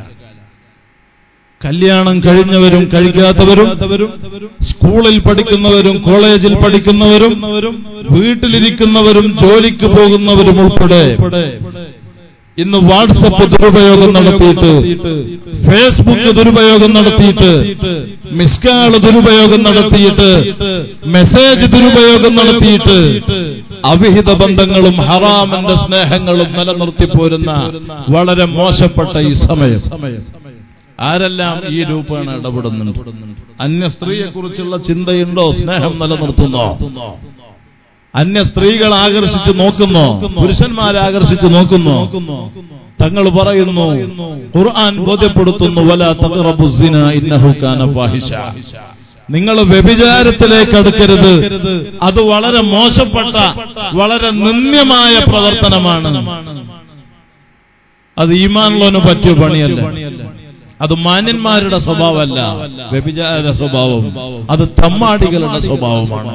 കല്യാണം കഴിഞ്ഞവരും കഴിക്കാത്തവരും സ്കൂളിൽ പഠിക്കുന്നവരും കോളേജിൽ പഠിക്കുന്നവരും വീട്ടിലിരിക്കുന്നവരും ജോലിക്ക് പോകുന്നവരും ഉൾപ്പെടെ ഇന്ന് വാട്സപ്പ് ദുരുപയോഗം നടത്തിയിട്ട് ഫേസ്ബുക്ക് ദുരുപയോഗം നടത്തിയിട്ട് മിസ്കാള് ദുരുപയോഗം നടത്തിയിട്ട് മെസ്സേജ് ദുരുപയോഗം നടത്തിയിട്ട് അവിഹിത ബന്ധങ്ങളും ഹറാമിന്റെ സ്നേഹങ്ങളും നിലനിർത്തിപ്പോരുന്ന വളരെ മോശപ്പെട്ട ഈ സമയം ആരെല്ലാം ഈ രൂപേണ ഇടപെടുന്നുണ്ട് അന്യ സ്ത്രീയെ കുറിച്ചുള്ള ചിന്തയുണ്ടോ സ്നേഹം നിലനിർത്തുന്നോ അന്യ സ്ത്രീകൾ ആകർഷിച്ച് നോക്കുന്നോ പുരുഷന്മാരെ ആകർഷിച്ച് നോക്കുന്നോ തങ്ങൾ പറയുന്നു ഖുർആൻ ബോധ്യപ്പെടുത്തുന്നു വല തഖറബു സിന ഇന്നഹു കാന ഫാഹിഷ നിങ്ങൾ വ്യഭിചാരത്തിലേക്ക് അടുക്കരുത് അത് വളരെ മോശപ്പെട്ട വളരെ നിന്ദ്യമായ പ്രവർത്തനമാണ് അത് ഈമാനിലോന് പറ്റിയ പണിയല്ല അത് മാന്യന്മാരുടെ സ്വഭാവമല്ല വ്യഭിചാര സ്വഭാവം അത് തമ്മാടികളുടെ സ്വഭാവമാണ്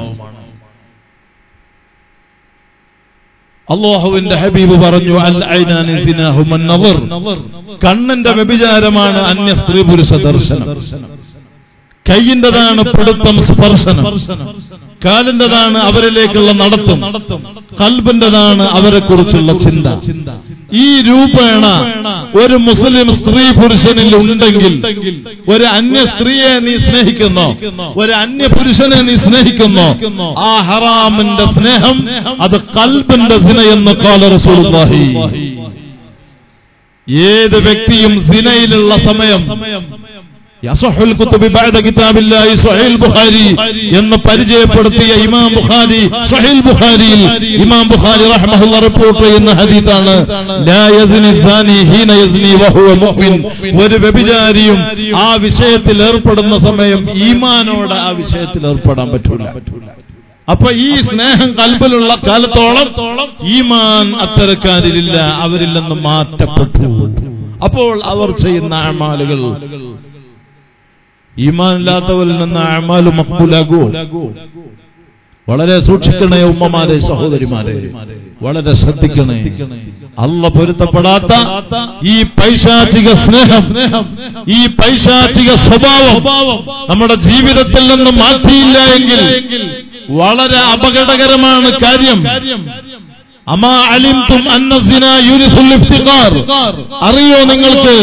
അള്ളാഹുവിന്റെ ഹബീബ് പറഞ്ഞു അൽ ഐനാനി സിനാഹും അന്നവർ കണ്ണിന്റെ വ്യഭിചാരമാണ് അന്യ സ്ത്രീ പുരുഷ ദർശനം കൈയിൻ്റെതാണ് പിടുത്തം സ്പർശനം കാലിൻ്റെതാണ് അവരിലേക്കുള്ള നടത്തം കൽബിൻ്റെതാണ് അവരെ കുറിച്ചുള്ള ചിന്ത ഈ രൂപേണ ഒരു മുസ്ലിം സ്ത്രീ പുരുഷനിൽ ഉണ്ടെങ്കിൽ ഒരു അന്യ സ്ത്രീയെ നീ സ്നേഹിക്കുന്നോ ഒരു അന്യ പുരുഷനെ നീ സ്നേഹിക്കുന്നോ ആ ഹറാമിന്റെ സ്നേഹം അത് കൽബിന്റെ സിനയെന്ന് കാല റസൂലുള്ളാഹി ഏത് വ്യക്തിയും സിനയിലുള്ള സമയം യസഹുൽ കുത്തുബി ബഅദ കിതാബില്ലാഹി സ്വഹീൽ ബുഖാരി എന്ന് പരിചയപ്പെടുത്തിയ ഇമാം ബുഖാരി സ്വഹീൽ ബുഖാരിയിൽ ഇമാം ബുഖാരി റഹ്മഹുള്ള റിപ്പോർട്ട് ചെയ്യുന്ന ഹദീസാണ് ലാ യസ്നി സാനി ഹീന യസ്നി വഹുവ മുഅ്മിൻ ഒരു വ്യഭിചാരിയും ആ വിഷയത്തിൽ ഏർപ്പെടുന്ന സമയം ഈമാനോട് ആ വിഷയത്തിൽ ഏർപ്പെടാൻ പറ്റൂല അപ്പൊ ഈ സ്നേഹം കൽബിലുള്ള കാലത്തോളം ഈമാൻ അത്തരക്കാരിലില്ല അവരിൽ നിന്ന് മാറ്റപ്പെട്ടു അപ്പോൾ അവർ ചെയ്യുന്ന അമാലുകൾ ഈമാനില്ലാത്തവരിൽ നിന്ന് അമാല് മക്ബൂലാകൂ വളരെ സൂക്ഷിക്കണേ ഉമ്മമാരെ സഹോദരിമാരെ വളരെ ശ്രദ്ധിക്കണേ അല്ല പൊരുത്തപ്പെടാത്ത ഈ പൈശാചിക സ്നേഹം ഈ പൈശാചിക സ്വഭാവം നമ്മുടെ ജീവിതത്തിൽ നിന്ന് മാറ്റിയില്ല എങ്കിൽ വളരെ അപകടകരമാണ് കാര്യം അമാ അലിംതും അന്നസിന യൂരിസുൽ ഇഫ്തിഖാർ അറിയോ നിങ്ങൾക്ക്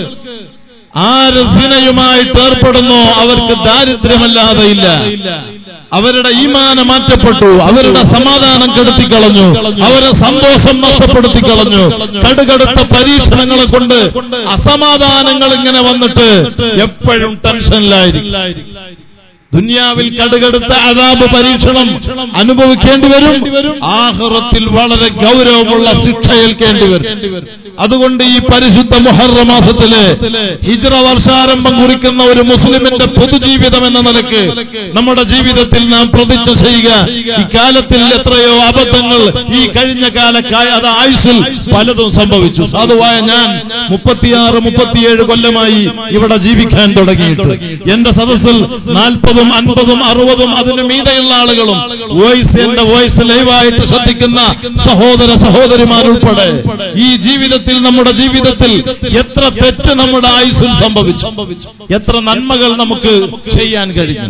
ആര് സിനയുമായിട്ട് ഏർപ്പെടുന്നോ അവർക്ക് ദാരിദ്ര്യമല്ലാതെ ഇല്ല അവരുടെ ഈമാന മാറ്റപ്പെട്ടു അവരുടെ സമാധാനം കെടുത്തിക്കളഞ്ഞു അവരെ സന്തോഷം നഷ്ടപ്പെടുത്തി കളഞ്ഞു കടുകടുത്ത പരീക്ഷണങ്ങളെ കൊണ്ട് അസമാധാനങ്ങൾ ഇങ്ങനെ വന്നിട്ട് എപ്പോഴും ടെൻഷനിലായിരിക്കും ദുനിയാവിൽ കടുകടുത്ത അതാപ് പരീക്ഷണം അനുഭവിക്കേണ്ടി വരും ആഹ്റത്തിൽ വളരെ ഗൗരവമുള്ള ശിക്ഷ ഏൽക്കേണ്ടി വരും അതുകൊണ്ട് ഈ പരിശുദ്ധ മുഹറ മാസത്തില് ഹിജ്റ വർഷാരംഭം കുറിക്കുന്ന ഒരു മുസ്ലിമിന്റെ പൊതുജീവിതം എന്ന നിലക്ക് നമ്മുടെ ജീവിതത്തിൽ നാം പ്രതിജ്ഞ ചെയ്യുക ഈ കാലത്തിൽ എത്രയോ അബദ്ധങ്ങൾ ഈ കഴിഞ്ഞ കാലക്കായ അത് ആയുസിൽ പലതും സംഭവിച്ചു സാധുവായ ഞാൻ മുപ്പത്തിയാറ് മുപ്പത്തിയേഴ് കൊല്ലമായി ഇവിടെ ജീവിക്കാൻ തുടങ്ങിയിട്ട് എന്റെ സദസ്സിൽ നാൽപ്പതും അൻപതും അറുപതും അതിന് മീതെയുള്ള ആളുകളും വോയിസ് എന്റെ വോയിസ് ലൈവായിട്ട് ശ്രദ്ധിക്കുന്ന സഹോദര സഹോദരിമാരുൾപ്പെടെ ഈ ജീവിതത്തിൽ നമ്മുടെ ജീവിതത്തിൽ എത്ര തെറ്റ് നമ്മുടെ ആയുസ്സിൽ സംഭവിച്ചു എത്ര നന്മകൾ നമുക്ക് ചെയ്യാൻ കഴിയും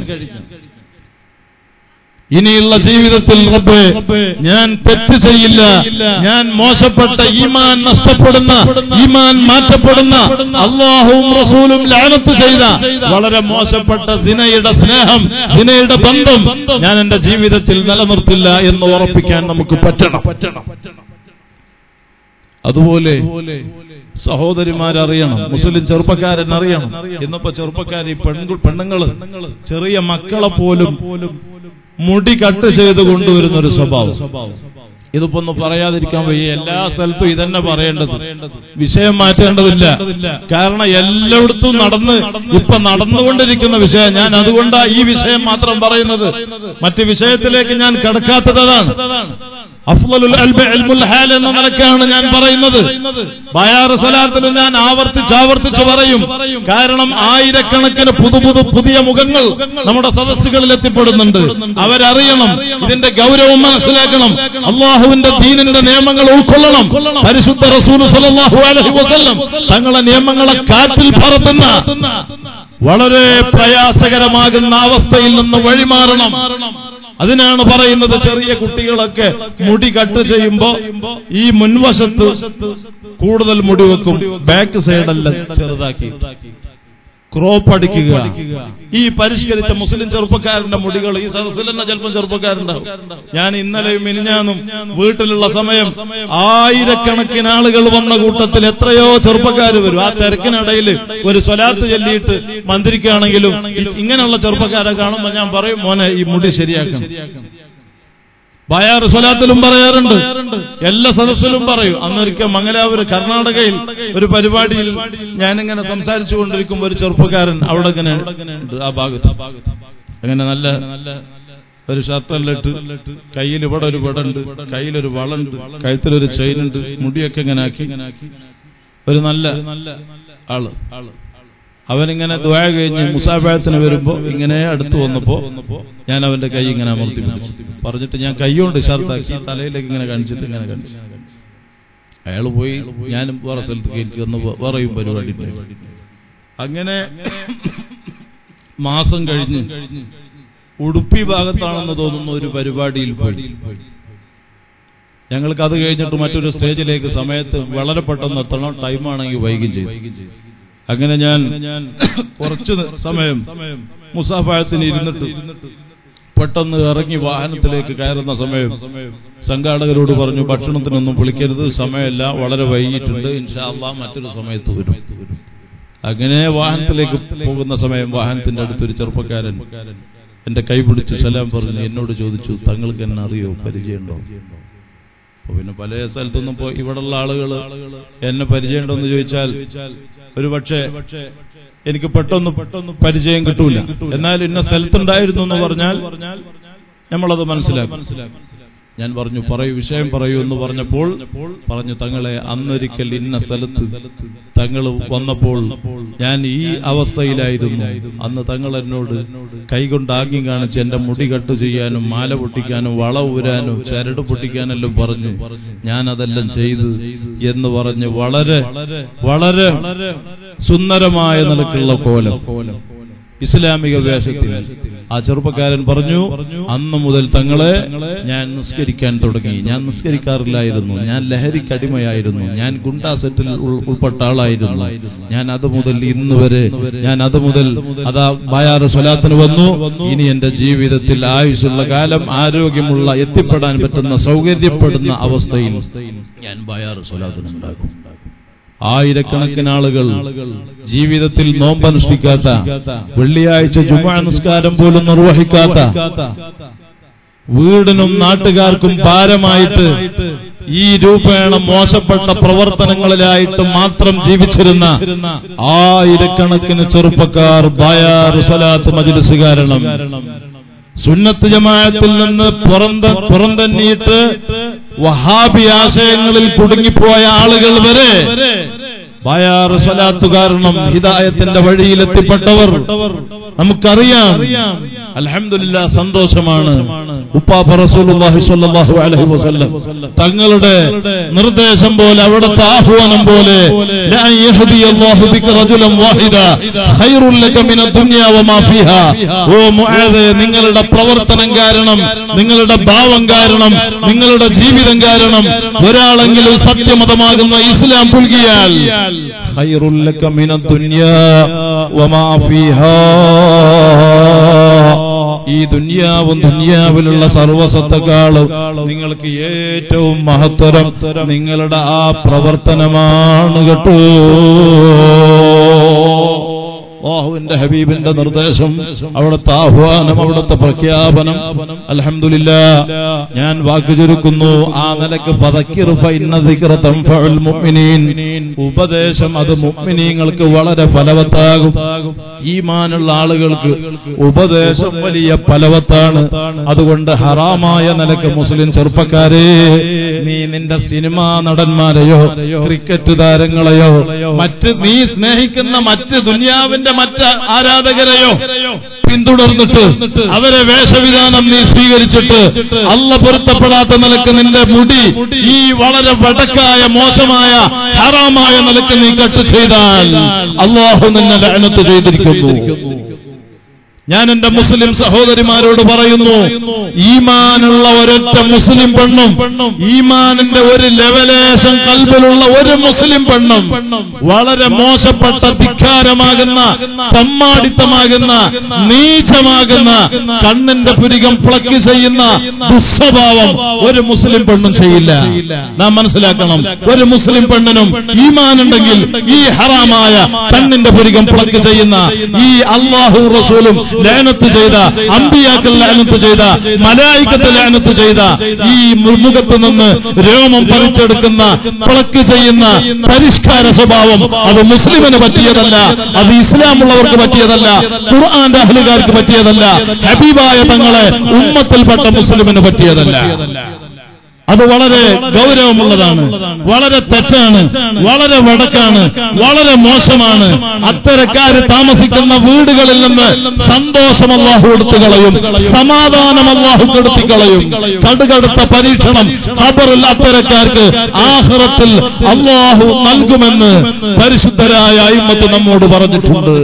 ഇനിയുള്ള ജീവിതത്തിൽ റബ്ബേ ഞാൻ തെറ്റ് ചെയ്യില്ല ഞാൻ മോശപ്പെട്ട ഈമാൻ നഷ്ടപ്പെടുന്ന ഈമാൻ മാറ്റപ്പെടുന്ന അള്ളാഹുവും റസൂലും ലാനത്ത് ചെയ്ത വളരെ മോശപ്പെട്ട സിനയുടെ സ്നേഹം സിനയുടെ ബന്ധം ഞാൻ എന്റെ ജീവിതത്തിൽ നിലനിർത്തില്ല എന്ന് ഉറപ്പിക്കാൻ നമുക്ക് പറ്റണം അതുപോലെ സഹോദരിമാരറിയണം മുസ്ലിം ചെറുപ്പക്കാരൻ അറിയണം ഇന്നിപ്പോ ചെറുപ്പക്കാർ ഈ പെൺകു പെണ്ണുങ്ങള് ചെറിയ മക്കളെ പോലും മുടി കട്ട് ചെയ്ത് കൊണ്ടുവരുന്ന ഒരു സ്വഭാവം ഇതിപ്പോ ഒന്ന് പറയാതിരിക്കാൻ വയ്യ എല്ലാ സ്ഥലത്തും ഇതന്നെ പറയേണ്ടത് വിഷയം മാറ്റേണ്ടതില്ല കാരണം എല്ലായിടത്തും നടന്ന് ഇപ്പൊ നടന്നുകൊണ്ടിരിക്കുന്ന വിഷയം ഞാൻ അതുകൊണ്ടാ ഈ വിഷയം മാത്രം പറയുന്നത് മറ്റ് വിഷയത്തിലേക്ക് ഞാൻ കടക്കാത്തതാണ് അഫ്ലലുൽ അൽബ് ഇൽമുൽ ഹാൽ എന്ന നിലക്കാണ് ഞാൻ പറയുന്നത് ബയാറ് സ്വലാത്തിൽ ഞാൻ ആവർത്തിച്ച് ആവർത്തിച്ച് പറയും കാരണം ആയിരക്കണക്കിന് പുതു പുതു പുതിയ മുഖങ്ങൾ നമ്മുടെ സദസ്സുകളിൽ എത്തിപ്പെടുന്നുണ്ട് അവരറിയണം ഇതിന്റെ ഗൗരവം മനസ്സിലാക്കണം അള്ളാഹുവിന്റെ ദീനിന്റെ നിയമങ്ങൾ ഉൾക്കൊള്ളണം പരിശുദ്ധ റസൂൽ സല്ലല്ലാഹു അലൈഹി വസല്ലം തങ്ങളെ നിയമങ്ങളെ കാറ്റിൽ പറത്തുന്ന വളരെ പ്രയാസകരമാകുന്ന അവസ്ഥയിൽ നിന്ന് വഴിമാറണം അതിനാണ് പറയുന്നത് ചെറിയ കുട്ടികളൊക്കെ മുടി കട്ട് ചെയ്യുമ്പോ ഈ മുൻവശത്ത് കൂടുതൽ മുടി വെക്കും ബാക്ക് സൈഡല്ല ചെറുതാക്കി ക്രോപ്പ് അടിക്കുക ഈ പരിഷ്കരിച്ച മുസ്ലിം ചെറുപ്പക്കാരന്റെ മുടികൾ ഈ സദസ്സിൽ തന്നെ ചിലപ്പോൾ ചെറുപ്പക്കാരുണ്ടാവും ഞാൻ ഇന്നലെയും മിനിഞ്ഞാന്നും വീട്ടിലുള്ള സമയം ആയിരക്കണക്കിന് ആളുകൾ വന്ന കൂട്ടത്തിൽ എത്രയോ ചെറുപ്പക്കാർ വരും ആ തിരക്കിനിടയിൽ ഒരു സ്വലാത്ത് ചൊല്ലിയിട്ട് മന്ത്രിക്കുകയാണെങ്കിലും ഇങ്ങനെയുള്ള ചെറുപ്പക്കാരെ കാണുമ്പോൾ ഞാൻ പറയും മോനെ ഈ മുടി ശരിയാക്കണം ബയാർ സ്വലാത്തിലും പറയാറുണ്ട് എല്ലാ സദസ്സിലും പറയും അന്നൊരിക്കൽ മംഗലാപുരം കർണാടകയിൽ ഒരു പരിപാടിയിൽ ഞാനിങ്ങനെ സംസാരിച്ചു കൊണ്ടിരിക്കുമ്പോൾ ഒരു ചെറുപ്പക്കാരൻ അവിടെ ഇങ്ങനെ ഉണ്ട് ആ ഭാഗത്ത് അങ്ങനെ നല്ല ഒരു ഷർട്ടെല്ലാം ഇട്ട് കയ്യിൽ ഇവിടെ ഒരു വടണ്ട് കയ്യിലൊരു വളണ്ട് കഴുത്തിലൊരു ചെയിൻ ഉണ്ട് മുടിയൊക്കെ ഇങ്ങനെ ആക്കി ഒരു നല്ല ആള് അവനിങ്ങനെ ദ്വാ കഴിഞ്ഞ് മുസാഫായത്തിന് വരുമ്പോ ഇങ്ങനെ അടുത്ത് വന്നപ്പോ ഞാൻ അവന്റെ കൈ ഇങ്ങനെ അമർത്തി പിടിച്ചു പറഞ്ഞിട്ട് ഞാൻ കൈകൊണ്ട് ഷർട്ടാക്കി തലയിലേക്ക് ഇങ്ങനെ കാണിച്ചിട്ട് ഇങ്ങനെ കാണിച്ചു അയാൾ പോയി ഞാനും വേറെ സ്ഥലത്ത് എനിക്ക് ഒന്ന് വേറെയും പരിപാടി പോയി അങ്ങനെ മാസം കഴിഞ്ഞ് ഉടുപ്പി ഭാഗത്താണെന്ന് തോന്നുന്ന ഒരു പരിപാടിയിൽ പോയി ഞങ്ങൾക്ക് അത് കഴിഞ്ഞിട്ട് മറ്റൊരു സ്റ്റേജിലേക്ക് സമയത്ത് വളരെ പെട്ടെന്ന് എത്തണം ടൈമാണെങ്കിൽ വൈകി ചെയ്തു അങ്ങനെ ഞാൻ കുറച്ച് സമയം മുസാഫായത്തിന് ഇരുന്നിട്ട് പെട്ടെന്ന് ഇറങ്ങി വാഹനത്തിലേക്ക് കയറുന്ന സമയം സംഘാടകരോട് പറഞ്ഞു ഭക്ഷണത്തിനൊന്നും വിളിക്കരുത് സമയമല്ല വളരെ വൈകിട്ടുണ്ട് ഇൻഷാല്ല മറ്റൊരു സമയത്ത് വരും അങ്ങനെ വാഹനത്തിലേക്ക് പോകുന്ന സമയം വാഹനത്തിന്റെ അടുത്തൊരു ചെറുപ്പക്കാരൻ എന്റെ കൈ പിടിച്ച് സലാം പറഞ്ഞു എന്നോട് ചോദിച്ചു തങ്ങൾക്ക് എന്നെ അറിയോ പരിചയമുണ്ടോ അപ്പൊ പിന്നെ പല സ്ഥലത്തൊന്നും പോ ഇവിടെയുള്ള ആളുകൾ എന്നെ പരിചയമുണ്ടോ എന്ന് ചോദിച്ചാൽ ഒരു പക്ഷേ എനിക്ക് പെട്ടെന്ന് പെട്ടെന്ന് പരിചയം കിട്ടൂല എന്നാൽ ഇന്ന സ്ഥലത്തുണ്ടായിരുന്നു എന്ന് പറഞ്ഞാൽ നമ്മളത് മനസ്സിലാക്കും ഞാൻ പറഞ്ഞു പറയൂ വിഷയം പറയൂ എന്ന് പറഞ്ഞപ്പോൾ പറഞ്ഞു തങ്ങളെ അന്നൊരിക്കൽ ഇന്ന സ്ഥലത്ത് തങ്ങൾ വന്നപ്പോൾ ഞാൻ ഈ അവസ്ഥയിലായിരുന്നു അന്ന് തങ്ങൾ എന്നോട് കൈകൊണ്ട് ആംഗ്യം കാണിച്ച് എന്റെ മുടി കട്ട് ചെയ്യാനും മാല പൊട്ടിക്കാനും വള ഊരാനും ചരട് പൊട്ടിക്കാനെല്ലാം പറഞ്ഞു ഞാൻ അതെല്ലാം ചെയ്ത് എന്ന് പറഞ്ഞ് വളരെ വളരെ സുന്ദരമായ നിലക്കുള്ള കോലം ഇസ്ലാമിക വേഷത്തിൽ ആ ചെറുപ്പക്കാരൻ പറഞ്ഞു അന്ന് മുതൽ തങ്ങളെ ഞാൻ നിസ്കരിക്കാൻ തുടങ്ങി ഞാൻ നിസ്കരിക്കാറില്ലായിരുന്നു ഞാൻ ലഹരിക്ക് അടിമയായിരുന്നു ഞാൻ ഗുണ്ടാ സെറ്റിൽ ഉൾ- ഉൾപ്പെട്ട ആളായിരുന്നു ഞാൻ അത് മുതൽ ഇന്ന് വരെ ഞാൻ അത് മുതൽ അതാ ബായാറ് സ്വലാത്തിന് വന്നു ഇനി എന്റെ ജീവിതത്തിൽ ആയുസ്സുള്ള കാലം ആരോഗ്യമുള്ള എത്തിപ്പെടാൻ പറ്റുന്ന സൗകര്യപ്പെടുന്ന അവസ്ഥയിൽ ഞാൻ ബായാറ് സ്വലാത്തിനുണ്ടാകും ആയിരക്കണക്കിന് ആളുകൾ ജീവിതത്തിൽ നോമ്പനുഷ്ഠിക്കാത്ത വെള്ളിയാഴ്ച ജുമാ നിസ്കാരം പോലും നിർവഹിക്കാത്ത വീടിനും നാട്ടുകാർക്കും ഭാരമായിട്ട് ഈ രൂപേണ മോശപ്പെട്ട പ്രവർത്തനങ്ങളിലായിട്ട് മാത്രം ജീവിച്ചിരുന്ന ആയിരക്കണക്കിന് ചെറുപ്പക്കാർ ബയാർ സ്വലാത്ത് മജിലിസ് കാരണം സുന്നത്ത് ജമാഅത്തിൽ നിന്ന് പുറന്ത പുറന്തന്നിയിട്ട് വഹാബി ആശയങ്ങളിൽ കുടുങ്ങിപ്പോയ ആളുകൾ വരെ ബയാർ സ്വലാത്തു കാരണം ഹിദായത്തിന്റെ വഴിയിൽ എത്തിപ്പെട്ടവർ നമുക്കറിയാം അൽഹംദുലില്ലാ സന്തോഷമാണ് ഉപ്പാപ്പ റസൂലുള്ളാഹി സ്വല്ലല്ലാഹു അലൈഹി വസല്ലം തങ്ങളുടെ നിർദ്ദേശം പോലെ അവിടുത്തെ ആഹ്വാനം പോലെ ലാ യഹ്ദിയല്ലാഹു ബിക റജുലൻ വാഹിദ ഖൈറുൽ ലക മിന ദുനിയ വമാ ഫീഹാ ഓ മുആദേ നിങ്ങളുടെ പ്രവർത്തനം കാരണം നിങ്ങളുടെ ഭാവം കാരണം നിങ്ങളുടെ ജീവിതം കാരണം ഒരാളെങ്കിലും സത്യമതമാകുന്ന ഇസ്ലാം പുൽകിയാൽ ഖൈറുൽ ലക മിന ദുനിയ വമാ ഫീഹാ ഈ ദുന്യാവും ദുന്യാവിലുള്ള സർവസത്തെക്കാളും നിങ്ങൾക്ക് ഏറ്റവും മഹത്തരം നിങ്ങളുടെ ആ പ്രവർത്തനമാണ് കേട്ടോ അള്ളാഹുവിന്റെ ഹബീബിന്റെ നിർദ്ദേശം അവിടുത്തെ ആഹ്വാനം അവിടുത്തെ പ്രഖ്യാപനം അലഹമില്ല ഞാൻ വാക്ക് ചുരുക്കുന്നു ആ നിലക്ക് പതക്കിറു ഫഇന്ന ദിക്റ തൻഫഉൽ മുഅ്മിനീൻ ഉപദേശം അത് മുഅ്മിനീങ്ങൾക്ക് വളരെ ഫലവത്താകും ഈമാനുള്ള ആളുകൾക്ക് ഉപദേശം വലിയ ഫലവത്താണ് അതുകൊണ്ട് ഹറാമായ നിലക്ക് മുസ്ലിം ചെറുപ്പക്കാരെ നീ നിന്റെ സിനിമാ നടന്മാരെയോ ക്രിക്കറ്റ് താരങ്ങളെയോ മറ്റ് നീ സ്നേഹിക്കുന്ന മറ്റ് ദുനിയാവിന്റെ മറ്റ് ആരാധകരെയോ പിന്തുടർന്നിട്ട് അവരെ വേഷവിധാനം നീ സ്വീകരിച്ചിട്ട് അല്ല പൊരുത്തപ്പെടാത്ത നിലക്ക് നിന്റെ മുടി ഈ വളരെ വടക്കായ മോശമായ ഹറാമായ നിലക്ക് നീ കട്ട് ചെയ്താൽ അള്ളാഹു നിന്നെ ലഅനത്ത് ചെയ്തിരിക്കുന്നു ഞാൻ എന്റെ മുസ്ലിം സഹോദരിമാരോട് പറയുന്നു ഈമാനുള്ള ഒരൊറ്റ മുസ്ലിം പെണ്ണും ഈമാനിന്റെ ഒരു ലെവലേശം കൽബിലുള്ള ഒരു മുസ്ലിം പെണ്ണും വളരെ മോശപ്പെട്ട ധിക്കാരമാകുന്ന തമ്മാടിത്തമാകുന്ന നീചമാകുന്ന കണ്ണിന്റെ പുരികം പ്ലക്ക് ചെയ്യുന്ന ദുസ്വഭാവം ഒരു മുസ്ലിം പെണ്ണും ചെയ്യില്ല നാം മനസ്സിലാക്കണം ഒരു മുസ്ലിം പെണ്ണിനും ഈമാനുണ്ടെങ്കിൽ ഈ ഹറാമായ കണ്ണിന്റെ പുരികം പ്ലക്ക് ചെയ്യുന്ന ഈ അള്ളാഹു റസൂലും ലാനത്ത് ചെയ്ത അമ്പിയാക്കൾ ലാനത്ത് ചെയ്ത മലായിക്കത്ത് ലാനത്ത് ചെയ്ത ഈ മുഖത്ത് നിന്ന് രോമം പറിച്ചെടുക്കുന്ന പ്ലക്ക് ചെയ്യുന്ന പരിഷ്കാര സ്വഭാവം അത് മുസ്ലിമിന് പറ്റിയതല്ല അത് ഇസ്ലാമുള്ളവർക്ക് പറ്റിയതല്ല ഖുർആന്റെ അഹ്ലുകാർക്ക് പറ്റിയതല്ല ഹബീബായ തങ്ങളെ ഉമ്മത്തിൽപ്പെട്ട മുസ്ലിമിന് പറ്റിയതല്ല അത് വളരെ ഗൗരവമുള്ളതാണ് വളരെ തെറ്റാണ് വളരെ വടക്കാണ് വളരെ മോശമാണ് അത്തരക്കാര് താമസിക്കുന്ന വീടുകളിൽ നിന്ന് സന്തോഷം അള്ളാഹു എടുത്തു കളയും സമാധാനം അള്ളാഹു കെടുത്തി കളയും കടുകടുത്ത പരീക്ഷണം ഖബറിൽ അത്തരക്കാർക്ക് ആഹ്റത്തിൽ അള്ളാഹു നൽകുമെന്ന് പരിശുദ്ധരായ അയിമത്ത് നമ്മോട് പറഞ്ഞിട്ടുണ്ട്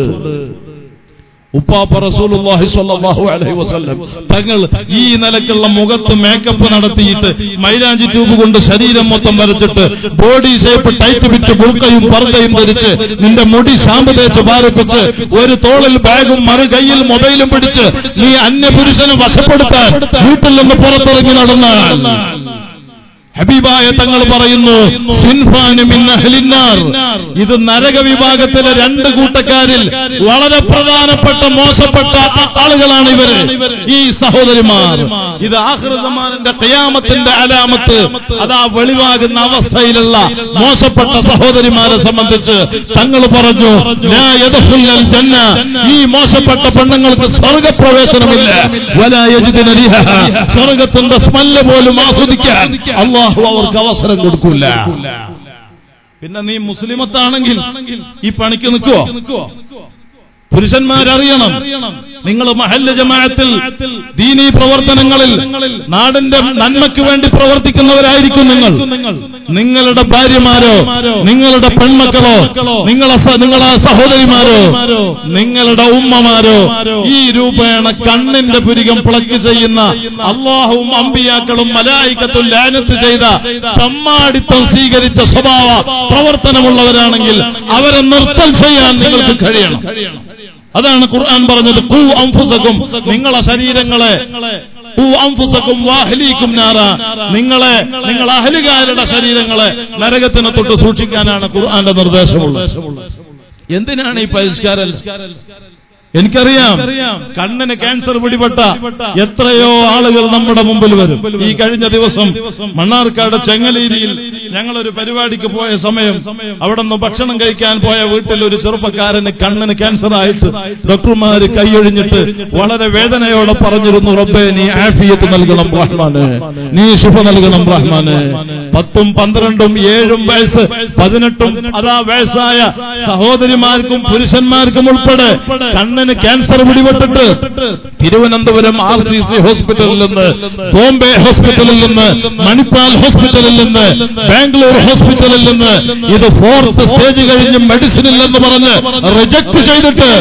ഉപ്പാപ്പ റസൂലുള്ളാഹി സ്വല്ലല്ലാഹു അലൈഹി വസല്ലം തങ്ങൾ ഈ നിലക്കുള്ള മുഖത്ത് മേക്കപ്പ് നടത്തിയിട്ട് മൈലാഞ്ചി ട്യൂബ് കൊണ്ട് ശരീരം മൊത്തം വരച്ചിട്ട് ബോഡി ഷേപ്പ് ടൈറ്റ് വിറ്റ് ബുർക്കയും പർദ്ദയും ധരിച്ച് നിന്റെ മുടി ശാമ്പ് തേച്ച് പാലിപ്പിച്ച് ഒരു തോളിൽ ബാഗും മറു കയ്യിൽ മൊബൈലും പിടിച്ച് നീ അന്യപുരുഷനെ വശപ്പെടുത്താൻ വീട്ടിൽ നിന്ന് പുറത്തിറങ്ങി നടന്നാൽ ഹബീബായ തങ്ങൾ പറയുന്നു സിൻഫാന് മിൻ അഹ്ലിന്നാർ. ഇത് നരക വിഭാഗത്തിലെ രണ്ട് കൂട്ടക്കാരിൽ വളരെ പ്രധാനപ്പെട്ട മോശപ്പെട്ട ആ- ആളുകളാണ് ഇവര് ഈ സഹോദരിമാർ ഇത് ആഹൃതമാനന്റെ കയാമത്തിന്റെ അലാമത്ത് അതാ വെളിവാകുന്ന അവസ്ഥയിലുള്ള മോശപ്പെട്ട സഹോദരിമാരെ സംബന്ധിച്ച് തങ്ങൾ പറഞ്ഞു "ലാ യദ്ഖുലുൽ ജന്ന ഈ മോശപ്പെട്ട പെണ്ണുങ്ങൾക്ക് സ്വർഗപ്രവേശനമില്ല വലാ യജിദുന റിഹഹ. സ്വർഗത്തിന്റെ സ്മെല്ല് പോലും ആസ്വദിക്കാൻ അള്ളാഹു അവർക്ക് അവസരം കൊടുക്കൂല പിന്നെ നീ മുസ്ലിമത്താണെങ്കിൽ ഈ പണിക്ക് നിൽക്കുവോ പുരുഷന്മാരറിയണം നിങ്ങൾ മഹല്ല ജമാഅത്തിൽ ദീനീ പ്രവർത്തനങ്ങളിൽ നാടിന്റെ നന്മയ്ക്ക് വേണ്ടി പ്രവർത്തിക്കുന്നവരായിരിക്കും നിങ്ങൾ നിങ്ങളുടെ ഭാര്യമാരോ നിങ്ങളുടെ പെൺമക്കളോ നിങ്ങളെ സ- നിങ്ങളെ സഹോദരിമാരോ നിങ്ങളുടെ ഉമ്മമാരോ ഈ രൂപേണ കണ്ണിന്റെ പുരികം പ്ലക്ക് ചെയ്യുന്ന അള്ളാഹുവും അമ്പിയാക്കളും മലായിക്കത്തും ലാനത്ത് ചെയ്ത തമ്മാടിത്തം സ്വീകരിച്ച സ്വഭാവ പ്രവർത്തനമുള്ളവരാണെങ്കിൽ അവരെ നിർത്തൽ ചെയ്യാൻ നിങ്ങൾക്ക് കഴിയണം അതാണ് ഖുർആൻ പറഞ്ഞത് കൂ അംഫുസക്കും നിങ്ങളെ ശരീരങ്ങളെ കൂ അംഫുസക്കും വാഹലീക്കും നാറ നിങ്ങളെ നിങ്ങൾ അഹലുകാരുടെ ശരീരങ്ങളെ നരകത്തിനെ തൊട്ട് സൂക്ഷിക്കാനാണ് ഖുർആന്റെ നിർദ്ദേശമുള്ളത് എന്തിനാണ് ഈ പരിഷ്കാരം എനിക്കറിയാം കണ്ണിന് ക്യാൻസർ പിടിപെട്ട എത്രയോ ആളുകൾ നമ്മുടെ മുമ്പിൽ വരും ഈ കഴിഞ്ഞ ദിവസം മണ്ണാർക്കാട് ചെങ്ങലേരിയിൽ ഞങ്ങളൊരു പരിപാടിക്ക് പോയ സമയം അവിടെ നിന്ന് ഭക്ഷണം കഴിക്കാൻ പോയ വീട്ടിൽ ഒരു ചെറുപ്പക്കാരന് കണ്ണിന് ക്യാൻസർ ആയിട്ട് ഡോക്ടർമാര് കൈയൊഴിഞ്ഞിട്ട് വളരെ വേദനയോടെ പറഞ്ഞിരുന്നു റബ്ബേ നീ ആഫിയത്ത് നൽകണം റഹ്മാന് നീ ശുഭ നൽകണം റഹ്മാന് പത്തും പന്ത്രണ്ടും ഏഴും വയസ്സ് പതിനെട്ടും അതാ വയസ്സായ സഹോദരിമാർക്കും പുരുഷന്മാർക്കും ഉൾപ്പെടെ കണ്ണിന് ക്യാൻസർ പിടിപെട്ടിട്ട് തിരുവനന്തപുരം ആർ സി സി ഹോസ്പിറ്റലിൽ നിന്ന് ബോംബെ ഹോസ്പിറ്റലിൽ നിന്ന് മണിപ്പാൽ ഹോസ്പിറ്റലിൽ നിന്ന് ബാംഗ്ലൂർ ഹോസ്പിറ്റലിൽ നിന്ന് ഇത് ഫോർത്ത് സ്റ്റേജ് കഴിഞ്ഞ് മെഡിസിനിൽ എന്ന് പറഞ്ഞ് റിജക്ട് ചെയ്തിട്ട്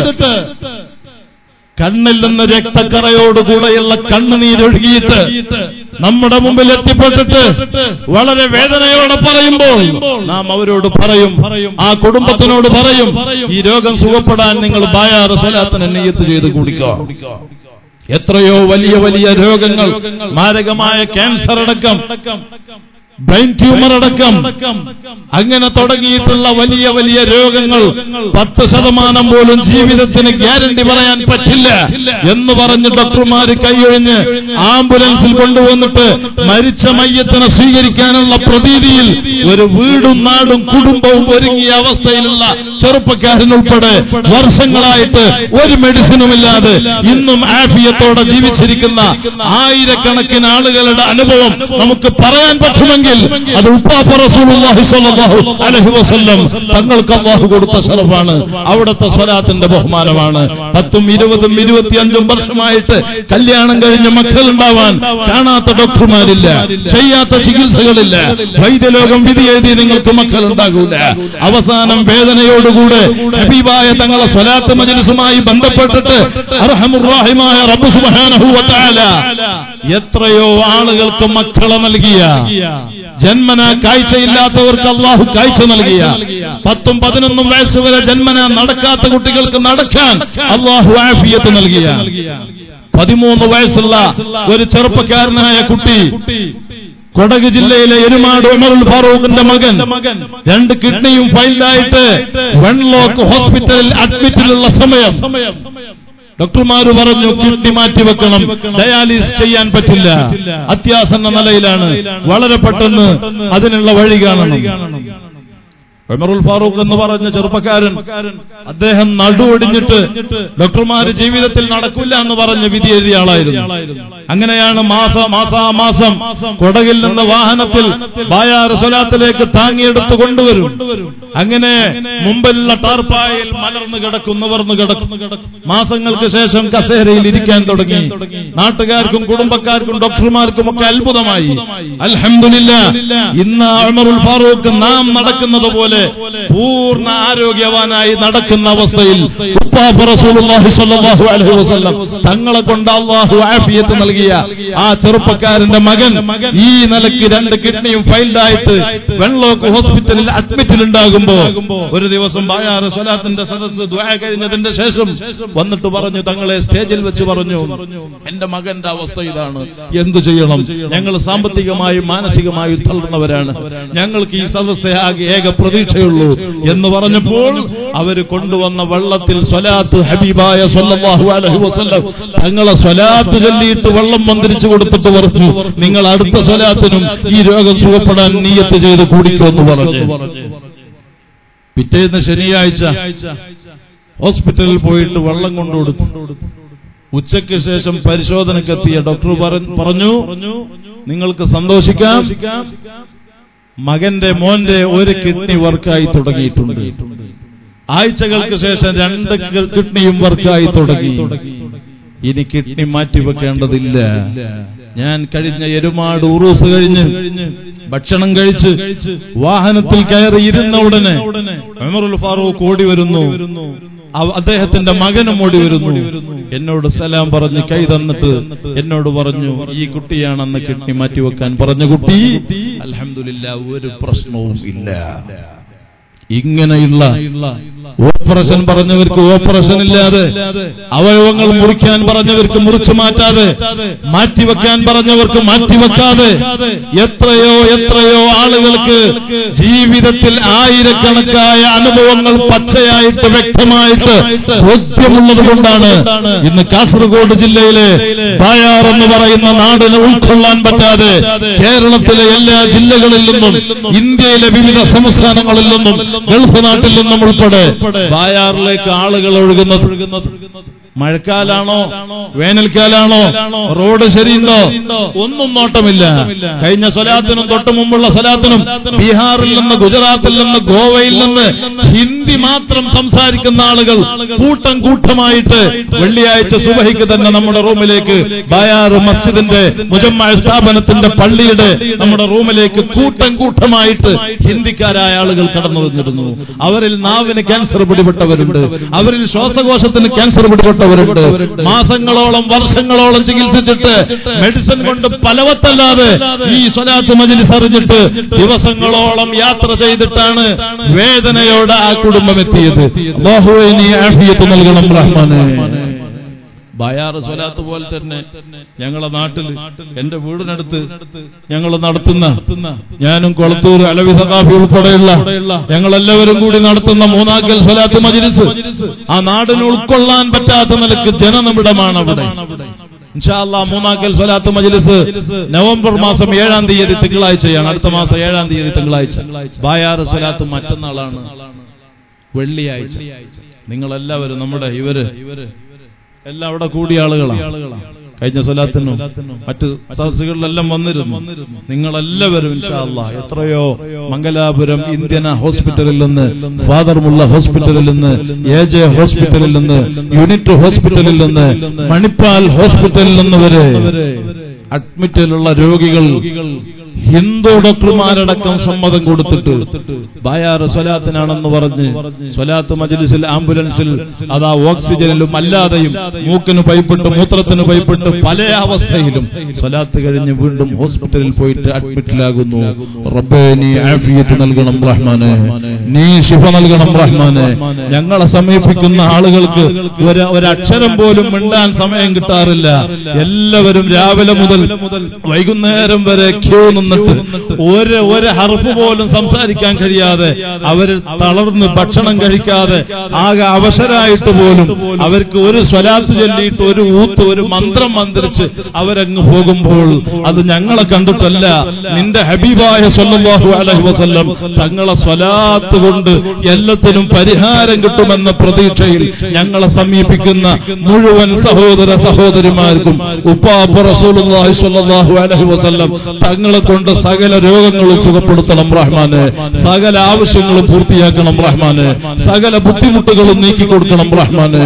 കണ്ണിൽ നിന്ന് രക്തക്കറയോടുകൂടെയുള്ള കണ്ണുനീരൊഴുകിയിട്ട് നമ്മുടെ മുമ്പിൽ എത്തിപ്പെട്ടിട്ട് വളരെ വേദനയോടെ പറയുമ്പോൾ നാം അവരോട് പറയും ആ കുടുംബത്തിനോട് പറയും ഈ രോഗം സുഖപ്പെടാൻ നിങ്ങൾ ബായാറ് സ്വലാത്തിന് നെയ്യത്ത് ചെയ്ത് കുടിക്കുക എത്രയോ വലിയ വലിയ രോഗങ്ങൾ മാരകമായ ക്യാൻസർ അടക്കം ബ്രെയിൻ ട്യൂമർ അടക്കം അങ്ങനെ തുടങ്ങിയിട്ടുള്ള വലിയ വലിയ രോഗങ്ങൾ പത്ത് ശതമാനം പോലും ജീവിതത്തിന് ഗ്യാരണ്ടി പറയാൻ പറ്റില്ല എന്ന് പറഞ്ഞ് ഡോക്ടർമാര് കൈയൊഴിഞ്ഞ് ആംബുലൻസിൽ കൊണ്ടുവന്നിട്ട് മരിച്ച മയ്യത്തിനെ സ്വീകരിക്കാനുള്ള പ്രതീതിയിൽ ഒരു വീടും നാടും കുടുംബവും ഒരുങ്ങിയ അവസ്ഥയിലുള്ള ചെറുപ്പക്കാരനുൾപ്പെടെ വർഷങ്ങളായിട്ട് ഒരു മെഡിസിനുമില്ലാതെ ഇന്നും ആഫിയത്തോടെ ജീവിച്ചിരിക്കുന്ന ആയിരക്കണക്കിന് ആളുകളുടെ അനുഭവം നമുക്ക് പറയാൻ പറ്റുമെങ്കിൽ അത് ഉപ്പാപ്പ റസൂലുള്ളാഹി സ്വല്ലല്ലാഹു അലൈഹി വസല്ലം തങ്ങൾക്ക് അള്ളാഹു കൊടുത്ത ശറഫാണ് അവിടുത്തെ സ്വലാത്തിന്റെ ബഹുമാനമാണ് പത്തും ഇരുപതും ഇരുപത്തിയഞ്ചും വർഷമായിട്ട് കല്യാണം കഴിഞ്ഞ മക്കളുണ്ടാവാൻ കാണാത്ത ഡോക്ടർമാരില്ല ചെയ്യാത്ത ചികിത്സകളില്ല വൈദ്യലോകം വിധി എഴുതി നിങ്ങൾക്ക് മക്കൾ ഉണ്ടാകൂല അവസാനം വേദനയോടുകൂടെ ഹബീബായ തങ്ങളെ സ്വലാത്ത് മജലിസുമായി ബന്ധപ്പെട്ടിട്ട് അർഹമുറാഹിമായ റബ്ബ് സുബ്ഹാനഹു വ തആല എത്രയോ ആളുകൾക്ക് മക്കളെ നൽകിയ ജന്മന കാഴ്ചയില്ലാത്തവർക്ക് അള്ളാഹു കാഴ്ച നൽകിയ പത്തും പതിനൊന്നും വയസ്സ് വരെ ജന്മന നടക്കാത്ത കുട്ടികൾക്ക് നടക്കാൻ അള്ളാഹു ആഫിയത്ത് നൽകിയ പതിമൂന്ന് വയസ്സുള്ള ഒരു ചെറുപ്പക്കാരനായ കുട്ടി കൊടക് ജില്ലയിലെ എരുമാട് ഉമറുൽ ഫാറൂഖിന്റെ മകൻ രണ്ട് കിഡ്നിയും ഫൈൽഡായിട്ട് വെൺലോക്ക് ഹോസ്പിറ്റലിൽ അഡ്മിറ്റിലുള്ള സമയം ഡോക്ടർമാര് പറഞ്ഞു കിഡ്നി മാറ്റിവെക്കണം ഡയാലിസ് ചെയ്യാൻ പറ്റില്ല അത്യാസന്ന നിലയിലാണ് വളരെ പെട്ടെന്ന് അതിനുള്ള വഴി കാണണം ഉമറുൽ ഫാറൂഖ് എന്ന് പറഞ്ഞ ചെറുപ്പക്കാരൻ അദ്ദേഹം നടുവൊടിഞ്ഞിട്ട് ഡോക്ടർമാര് ജീവിതത്തിൽ നടക്കില്ല എന്ന് പറഞ്ഞ് വിധി എഴുതിയ ആളായിരുന്നു അങ്ങനെയാണ് മാസ മാസാമാസം കൊടകിൽ നിന്ന് വാഹനത്തിൽ ബായാർ സ്വലാത്തിലേക്ക് താങ്ങിയെടുത്ത് കൊണ്ടുവരും അങ്ങനെ മുമ്പിലുള്ള ടാർപ്പായിൽ മലർന്നു കിടക്കും നിവർന്നു കിടക്കും മാസങ്ങൾക്ക് ശേഷം കസേരയിൽ ഇരിക്കാൻ തുടങ്ങി നാട്ടുകാർക്കും കുടുംബക്കാർക്കും ഡോക്ടർമാർക്കും ഒക്കെ അത്ഭുതമായി അൽഹംദുലില്ല ഇന്ന് ഉമറുൽ ഫാറൂഖ് നാം നടക്കുന്നത് പോലെ പൂർണ്ണ ആരോഗ്യവാനായി നടക്കുന്ന അവസ്ഥയിൽ ഉപ്പാപ്പ റസൂലുള്ളാഹി സ്വല്ലല്ലാഹു അലൈഹി വസല്ലം തങ്ങളെ കൊണ്ട് അള്ളാഹു ആഫിയത്ത് നൽകിയ ആ ചെറുപ്പക്കാരന്റെ മകൻ ഈ നിലയ്ക്ക് രണ്ട് കിഡ്നിയും ഫൈൽഡ് ആയിട്ട് വെള്ളോക്ക് ഹോസ്പിറ്റലിൽ അഡ്മിറ്റിൽ ഉണ്ടാകുമ്പോ ഒരു ദിവസം ബായാറ് സ്വലാത്തിന്റെ സദസ്സ് ദ്വാ കഴിഞ്ഞതിന്റെ ശേഷം വന്നിട്ട് പറഞ്ഞു തങ്ങളെ സ്റ്റേജിൽ വെച്ച് പറഞ്ഞു എന്റെ മകന്റെ അവസ്ഥ ഇതാണ് എന്തു ചെയ്യണം ഞങ്ങൾ സാമ്പത്തികമായും മാനസികമായും തളർന്നവരാണ് ഞങ്ങൾക്ക് ഈ സദസ്സെ ആകെ ഏക പ്രതീക്ഷയുള്ളൂ എന്ന് പറഞ്ഞപ്പോൾ അവര് കൊണ്ടുവന്ന വെള്ളത്തിൽ സ്വലാത്ത് ഹബീബായ സ്വല്ലല്ലാഹു അലൈഹി വസല്ലം തങ്ങളെ സ്വലാത്ത് ചൊല്ലിയിട്ട് വെള്ളം മന്ത്രിച്ചു കൊടുത്തിട്ട് പറഞ്ഞു നിങ്ങൾ അടുത്ത സ്വലാത്തിനും ഈ രോഗം സുഖപ്പെടാൻ നീയത്ത് ചെയ്ത് കുടിക്കുമെന്ന് പറഞ്ഞു പിറ്റേന്ന് ശനിയാഴ്ച ഹോസ്പിറ്റലിൽ പോയിട്ട് വെള്ളം കൊണ്ടു കൊടുത്തു ഉച്ചയ്ക്ക് ശേഷം പരിശോധനക്കെത്തിയ ഡോക്ടർ പറ- പറഞ്ഞു നിങ്ങൾക്ക് സന്തോഷിക്കാം മകന്റെ മോന്റെ ഒരു കിഡ്നി വർക്കായി തുടങ്ങിയിട്ടുണ്ട് ആഴ്ചകൾക്ക് ശേഷം രണ്ട് കി- കിഡ്നിയും വർക്കായി തുടങ്ങി ഇനി കിഡ്നി മാറ്റിവെക്കേണ്ടതില്ല ഞാൻ കഴിഞ്ഞ എരുമാട് ഉറൂസ് കഴിഞ്ഞ് ഭക്ഷണം കഴിച്ച് വാഹനത്തിൽ കയറി ഇരുന്ന ഉടനെ ഉമറുൽ ഫാറൂഖ് ഓടി വരുന്നു അവ- അദ്ദേഹത്തിന്റെ മകനും ഓടി വരുന്നു എന്നോട് സലാം പറഞ്ഞ് കൈ തന്നിട്ട് എന്നോട് പറഞ്ഞു ഈ കുട്ടിയാണ് അന്ന് കിഡ്നി മാറ്റിവെക്കാൻ പറഞ്ഞ കുട്ടി അൽഹംദുലില്ല ഒരു പ്രശ്നവും ഇല്ല ഇങ്ങനെയുള്ള ഓപ്പറേഷൻ പറഞ്ഞവർക്ക് ഓപ്പറേഷൻ ഇല്ലാതെ അവയവങ്ങൾ മുറിക്കാൻ പറഞ്ഞവർക്ക് മുറിച്ചു മാറ്റാതെ മാറ്റിവെക്കാൻ പറഞ്ഞവർക്ക് മാറ്റിവെക്കാതെ എത്രയോ എത്രയോ ആളുകൾക്ക് ജീവിതത്തിൽ ആയിരക്കണക്കായ അനുഭവങ്ങൾ പച്ചയായിട്ട് വ്യക്തമായിട്ട് ബോധ്യമുള്ളത് കൊണ്ടാണ് ഇന്ന് കാസർഗോഡ് ജില്ലയിലെ ബായാർ എന്ന് പറയുന്ന നാടിനെ ഉൾക്കൊള്ളാൻ പറ്റാതെ കേരളത്തിലെ എല്ലാ ജില്ലകളിൽ നിന്നും ഇന്ത്യയിലെ വിവിധ സംസ്ഥാനങ്ങളിൽ നിന്നും ഗൾഫ് നാട്ടിൽ നിന്നും ഉൾപ്പെടെ ബായാറിലേക്ക് ആളുകൾ ഒഴുകുന്നത് മഴക്കാലാണോ വേനൽക്കാലാണോ റോഡ് ശരിയുണ്ടോ ഒന്നും നോട്ടമില്ല കഴിഞ്ഞ സ്വലാത്തിനും തൊട്ട് മുമ്പുള്ള സ്വലാത്തിനും ബീഹാറിൽ നിന്ന് ഗുജറാത്തിൽ നിന്ന് ഗോവയിൽ നിന്ന് ഹിന്ദി മാത്രം സംസാരിക്കുന്ന ആളുകൾ കൂട്ടം കൂട്ടമായിട്ട് വെള്ളിയാഴ്ച സുബഹിക്ക് തന്നെ നമ്മുടെ റൂമിലേക്ക് ബായാർ മസ്ജിദിന്റെ മുജമ്മ സ്ഥാപനത്തിന്റെ പള്ളിയുടെ നമ്മുടെ റൂമിലേക്ക് കൂട്ടം കൂട്ടമായിട്ട് ഹിന്ദിക്കാരായ ആളുകൾ കടന്നു വന്നിരുന്നു അവരിൽ നാവിന് ക്യാൻസർ പിടിപെട്ടവരുണ്ട് അവരിൽ ശ്വാസകോശത്തിന് ക്യാൻസർ പിടിപെട്ടവരുണ്ട് മാസങ്ങളോളം വർഷങ്ങളോളം ചികിത്സിച്ചിട്ട് മെഡിസിൻ കൊണ്ട് ഫലവത്തല്ലാതെ ഈ സ്വലാത്ത് മജിലിസ് അറിഞ്ഞിട്ട് ദിവസങ്ങളോളം യാത്ര ചെയ്തിട്ടാണ് വേദനയോടെ ആ കുടുംബം എത്തിയത് അല്ലാഹുവേ നീ ആഫിയത്ത് നൽകണം റഹ്മാനെ ബയാറ് സ്വലാത്ത് പോലെ തന്നെ ഞങ്ങളെ നാട്ടിൽ എന്റെ വീടിനടുത്ത് ഞങ്ങൾ നടത്തുന്ന ഞാനും കൊളത്തൂർ അലവി സഖാഫി ഉൾപ്പെടെയുള്ള ഞങ്ങളെല്ലാവരും കൂടി നടത്തുന്ന മൂന്നാക്കൽ സ്വലാത്ത് മജിലിസ് ആ നാടിന് ഉൾക്കൊള്ളാൻ പറ്റാത്ത നിലക്ക് ജനനിമിടമാണ് അവിടെ ഇൻഷാല്ലാ മൂന്നാക്കൽ സ്വലാത്ത് മജിലിസ് നവംബർ മാസം ഏഴാം തീയതി തിങ്കളാഴ്ചയാണ് അടുത്ത മാസം ഏഴാം തീയതി തിങ്കളാഴ്ച ബായാറ് സ്വലാത്ത് മറ്റന്നാളാണ് വെള്ളിയാഴ്ച നിങ്ങളെല്ലാവരും നമ്മുടെ ഇവര് എല്ലാം അവിടെ കൂടിയ ആളുകളാണ് കഴിഞ്ഞ സ്വലാത്തിനും മറ്റ് സദസ്സുകളിലെല്ലാം വന്നിരുന്നു നിങ്ങളെല്ലാവരും ഇൻഷാല്ല എത്രയോ മംഗലാപുരം ഇന്ത്യൻ ഹോസ്പിറ്റലിൽ നിന്ന് ഫാദർമുള്ള ഹോസ്പിറ്റലിൽ നിന്ന് എ ജെ ഹോസ്പിറ്റലിൽ നിന്ന് യൂണിറ്റ് ഹോസ്പിറ്റലിൽ നിന്ന് മണിപ്പാൽ ഹോസ്പിറ്റലിൽ നിന്ന് വരെ അഡ്മിറ്റിലുള്ള രോഗികൾ ഹിന്ദു ഡോക്ടർമാരടക്കം സമ്മതം കൊടുത്തിട്ട് ബായാറ് സ്വലാത്തിനാണെന്ന് പറഞ്ഞ് സ്വലാത്ത് മജ്ലിസിൽ ആംബുലൻസിൽ അതാ ഓക്സിജനിലും അല്ലാതെയും മൂക്കിന് പൈപ്പിട്ട് മൂത്രത്തിന് പൈപ്പിട്ട് പല അവസ്ഥയിലും സ്വലാത്ത് കഴിഞ്ഞ് വീണ്ടും ഹോസ്പിറ്റലിൽ പോയിട്ട് അഡ്മിറ്റിലാകുന്നു റബ്ബേ നീ ആഫിയത്ത് നൽകണം റഹ്മാനെ നീ ശിഫ നൽകണം റഹ്മാനെ ഞങ്ങളെ സമീപിക്കുന്ന ആളുകൾക്ക് ഒരു ഒരക്ഷരം പോലും മിണ്ടാൻ സമയം കിട്ടാറില്ല എല്ലാവരും രാവിലെ മുതൽ വൈകുന്നേരം വരെ ക്യൂ നിന്നിട്ട് ഒരു ഒരു ഹർഫ് പോലും സംസാരിക്കാൻ കഴിയാതെ അവർ തളർന്ന് ഭക്ഷണം കഴിക്കാതെ ആകെ അവശരായിട്ട് പോലും അവർക്ക് ഒരു സ്വലാത്ത് ചൊല്ലിയിട്ട് ഒരു ഊത്ത് ഒരു മന്ത്രം മന്ത്രിച്ച് അവരങ്ങ് പോകുമ്പോൾ അത് ഞങ്ങളെ കണ്ടിട്ടല്ല നിന്റെ ഹബീബായ സ്വല്ലല്ലാഹു അലൈഹി വസല്ലം തങ്ങളെ സ്വലാത്ത് കൊണ്ട് എല്ലാത്തിനും പരിഹാരം കിട്ടുമെന്ന പ്രതീക്ഷയിൽ ഞങ്ങളെ സമീപിക്കുന്ന മുഴുവൻ സഹോദര സഹോദരിമാർക്കും ഉപ്പാപ്പ റസൂലുള്ളാഹി സ്വല്ലല്ലാഹു അലൈഹി വസല്ലം തങ്ങളെ കൊണ്ട് സകല രോഗങ്ങളും സുഖപ്പെടുത്തണം റഹ്മാന് സകല ആവശ്യങ്ങളും പൂർത്തിയാക്കണം റഹ്മാന് സകല ബുദ്ധിമുട്ടുകളും നീക്കിക്കൊടുക്കണം റഹ്മാന്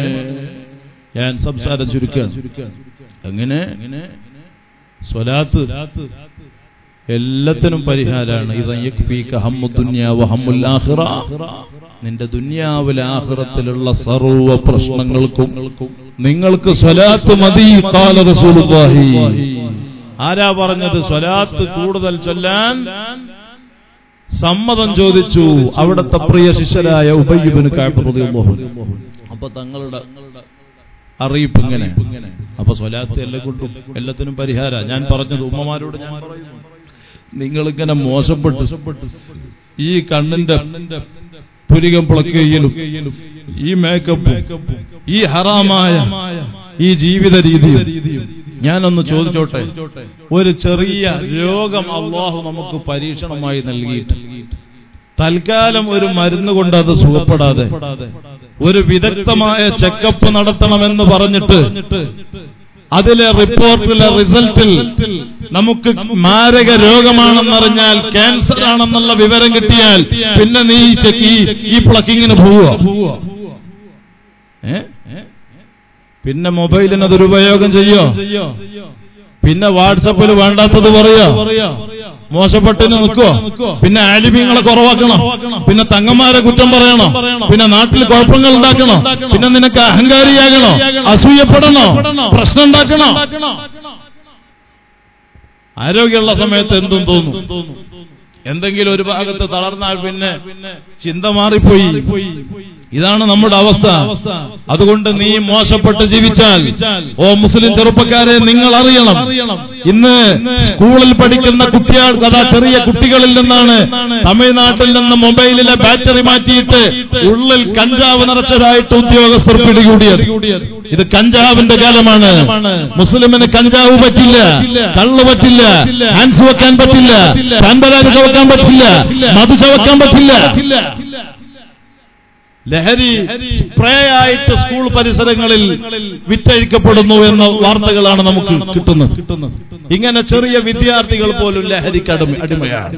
ഞാൻ സംസാരം ചുരുക്കാൻ അങ്ങനെ സ്വലാത്ത് എല്ലാത്തിനും പരിഹാരമാണ് ഇത് യക്ഫീക ഹമ്മു ദുനിയ വ ഹമ്മുൽ ആഖിറ നിന്റെ ദുനിയാവിലെ ആഖിറത്തിലുള്ള സർവ്വ പ്രശ്നങ്ങൾക്കും നിങ്ങൾക്ക് സ്വലാത്ത് മതി ഖാല റസൂലുള്ളാഹി ആരാ പറഞ്ഞത് സ്വലാത്ത് കൂടുതൽ ചൊല്ലാൻ സമ്മതം ചോദിച്ചു അവിടുത്തെ പ്രിയ ശിഷ്യരായ ഉബയ്യബിന് കാഴ്ച അപ്പൊ തങ്ങളുടെ അറിയിപ്പ് ഇങ്ങനെ അപ്പൊ സ്വലാത്ത് എല്ലാം കൊണ്ടും എല്ലാത്തിനും പരിഹാര ഞാൻ പറഞ്ഞത് ഉമ്മമാരോട് ഞാൻ പറയുന്നു നിങ്ങളിങ്ങനെ മോശപ്പെട്ടു ഈ കണ്ണിന്റെ പുരികം പുളക്കുകയിലും ഈ മേക്കപ്പും ഈ ഹറാമായ ഈ ജീവിത രീതിയും ഞാനൊന്ന് ചോദിച്ചോട്ടെ ഒരു ചെറിയ രോഗം അള്ളാഹു നമുക്ക് പരീക്ഷണമായി നൽകിയിട്ട് തൽക്കാലം ഒരു മരുന്ന് കൊണ്ട് അത് സുഖപ്പെടാതെ ഒരു വിദഗ്ധമായ ചെക്കപ്പ് നടത്തണമെന്ന് പറഞ്ഞിട്ട് അതിലെ റിപ്പോർട്ടിലെ റിസൾട്ടിൽ നമുക്ക് മാരക രോഗമാണെന്നറിഞ്ഞാൽ ക്യാൻസർ ആണെന്നുള്ള വിവരം കിട്ടിയാൽ പിന്നെ നീ ഈ ചെ- ഈ ഈ പ്ലക്കിങ്ങിന് പോവുക ഏ പിന്നെ മൊബൈലിന് ദുരുപയോഗം ചെയ്യോ പിന്നെ വാട്സപ്പിൽ വേണ്ടാത്തത് പറയോ മോശപ്പെട്ടിന് നിൽക്കോ പിന്നെ ആലിമ്യങ്ങളെ കുറവാക്കണോ പിന്നെ തങ്ങന്മാരെ കുറ്റം പറയണോ പിന്നെ നാട്ടിൽ കുഴപ്പങ്ങൾ ഉണ്ടാക്കണോ പിന്നെ നിനക്ക് അഹങ്കാരിയാകണോ അസൂയപ്പെടണോ പ്രശ്നം ഉണ്ടാക്കണോ ആരോഗ്യമുള്ള സമയത്ത് എന്തും തോന്നും എന്തെങ്കിലും ഒരു ഭാഗത്ത് തളർന്നാൽ പിന്നെ ചിന്ത മാറിപ്പോയി ഇതാണ് നമ്മുടെ അവസ്ഥ അതുകൊണ്ട് നീ മോശപ്പെട്ട് ജീവിച്ചാൽ ഓ മുസ്ലിം ചെറുപ്പക്കാരെ നിങ്ങൾ അറിയണം ഇന്ന് സ്കൂളിൽ പഠിക്കുന്ന കുട്ടികൾ കഥാ ചെറിയ കുട്ടികളിൽ നിന്നാണ് തമിഴ്നാട്ടിൽ നിന്ന് മൊബൈലിലെ ബാറ്ററി മാറ്റിയിട്ട് ഉള്ളിൽ കഞ്ചാവ് നിറച്ചതായിട്ട് ഉദ്യോഗസ്ഥർ പിടികൂടിയത് ഇത് കഞ്ചാവിന്റെ കാലമാണ് മുസ്ലിമിന് കഞ്ചാവ് പറ്റില്ല കള്ള് പറ്റില്ല ഹാൻസ് വെക്കാൻ പറ്റില്ല പാൻപരാഗ് ചവക്കാൻ പറ്റില്ല മധു ചവക്കാൻ പറ്റില്ല ലഹരി സ്പ്രേ ആയിട്ട് സ്കൂൾ പരിസരങ്ങളിൽ വിറ്റഴിക്കപ്പെടുന്നു എന്ന വാർത്തകളാണ് നമുക്ക് കിട്ടുന്നത് ഇങ്ങനെ ചെറിയ വിദ്യാർത്ഥികൾ പോലും ലഹരിക്ക് അടിമ അടിമയാണ്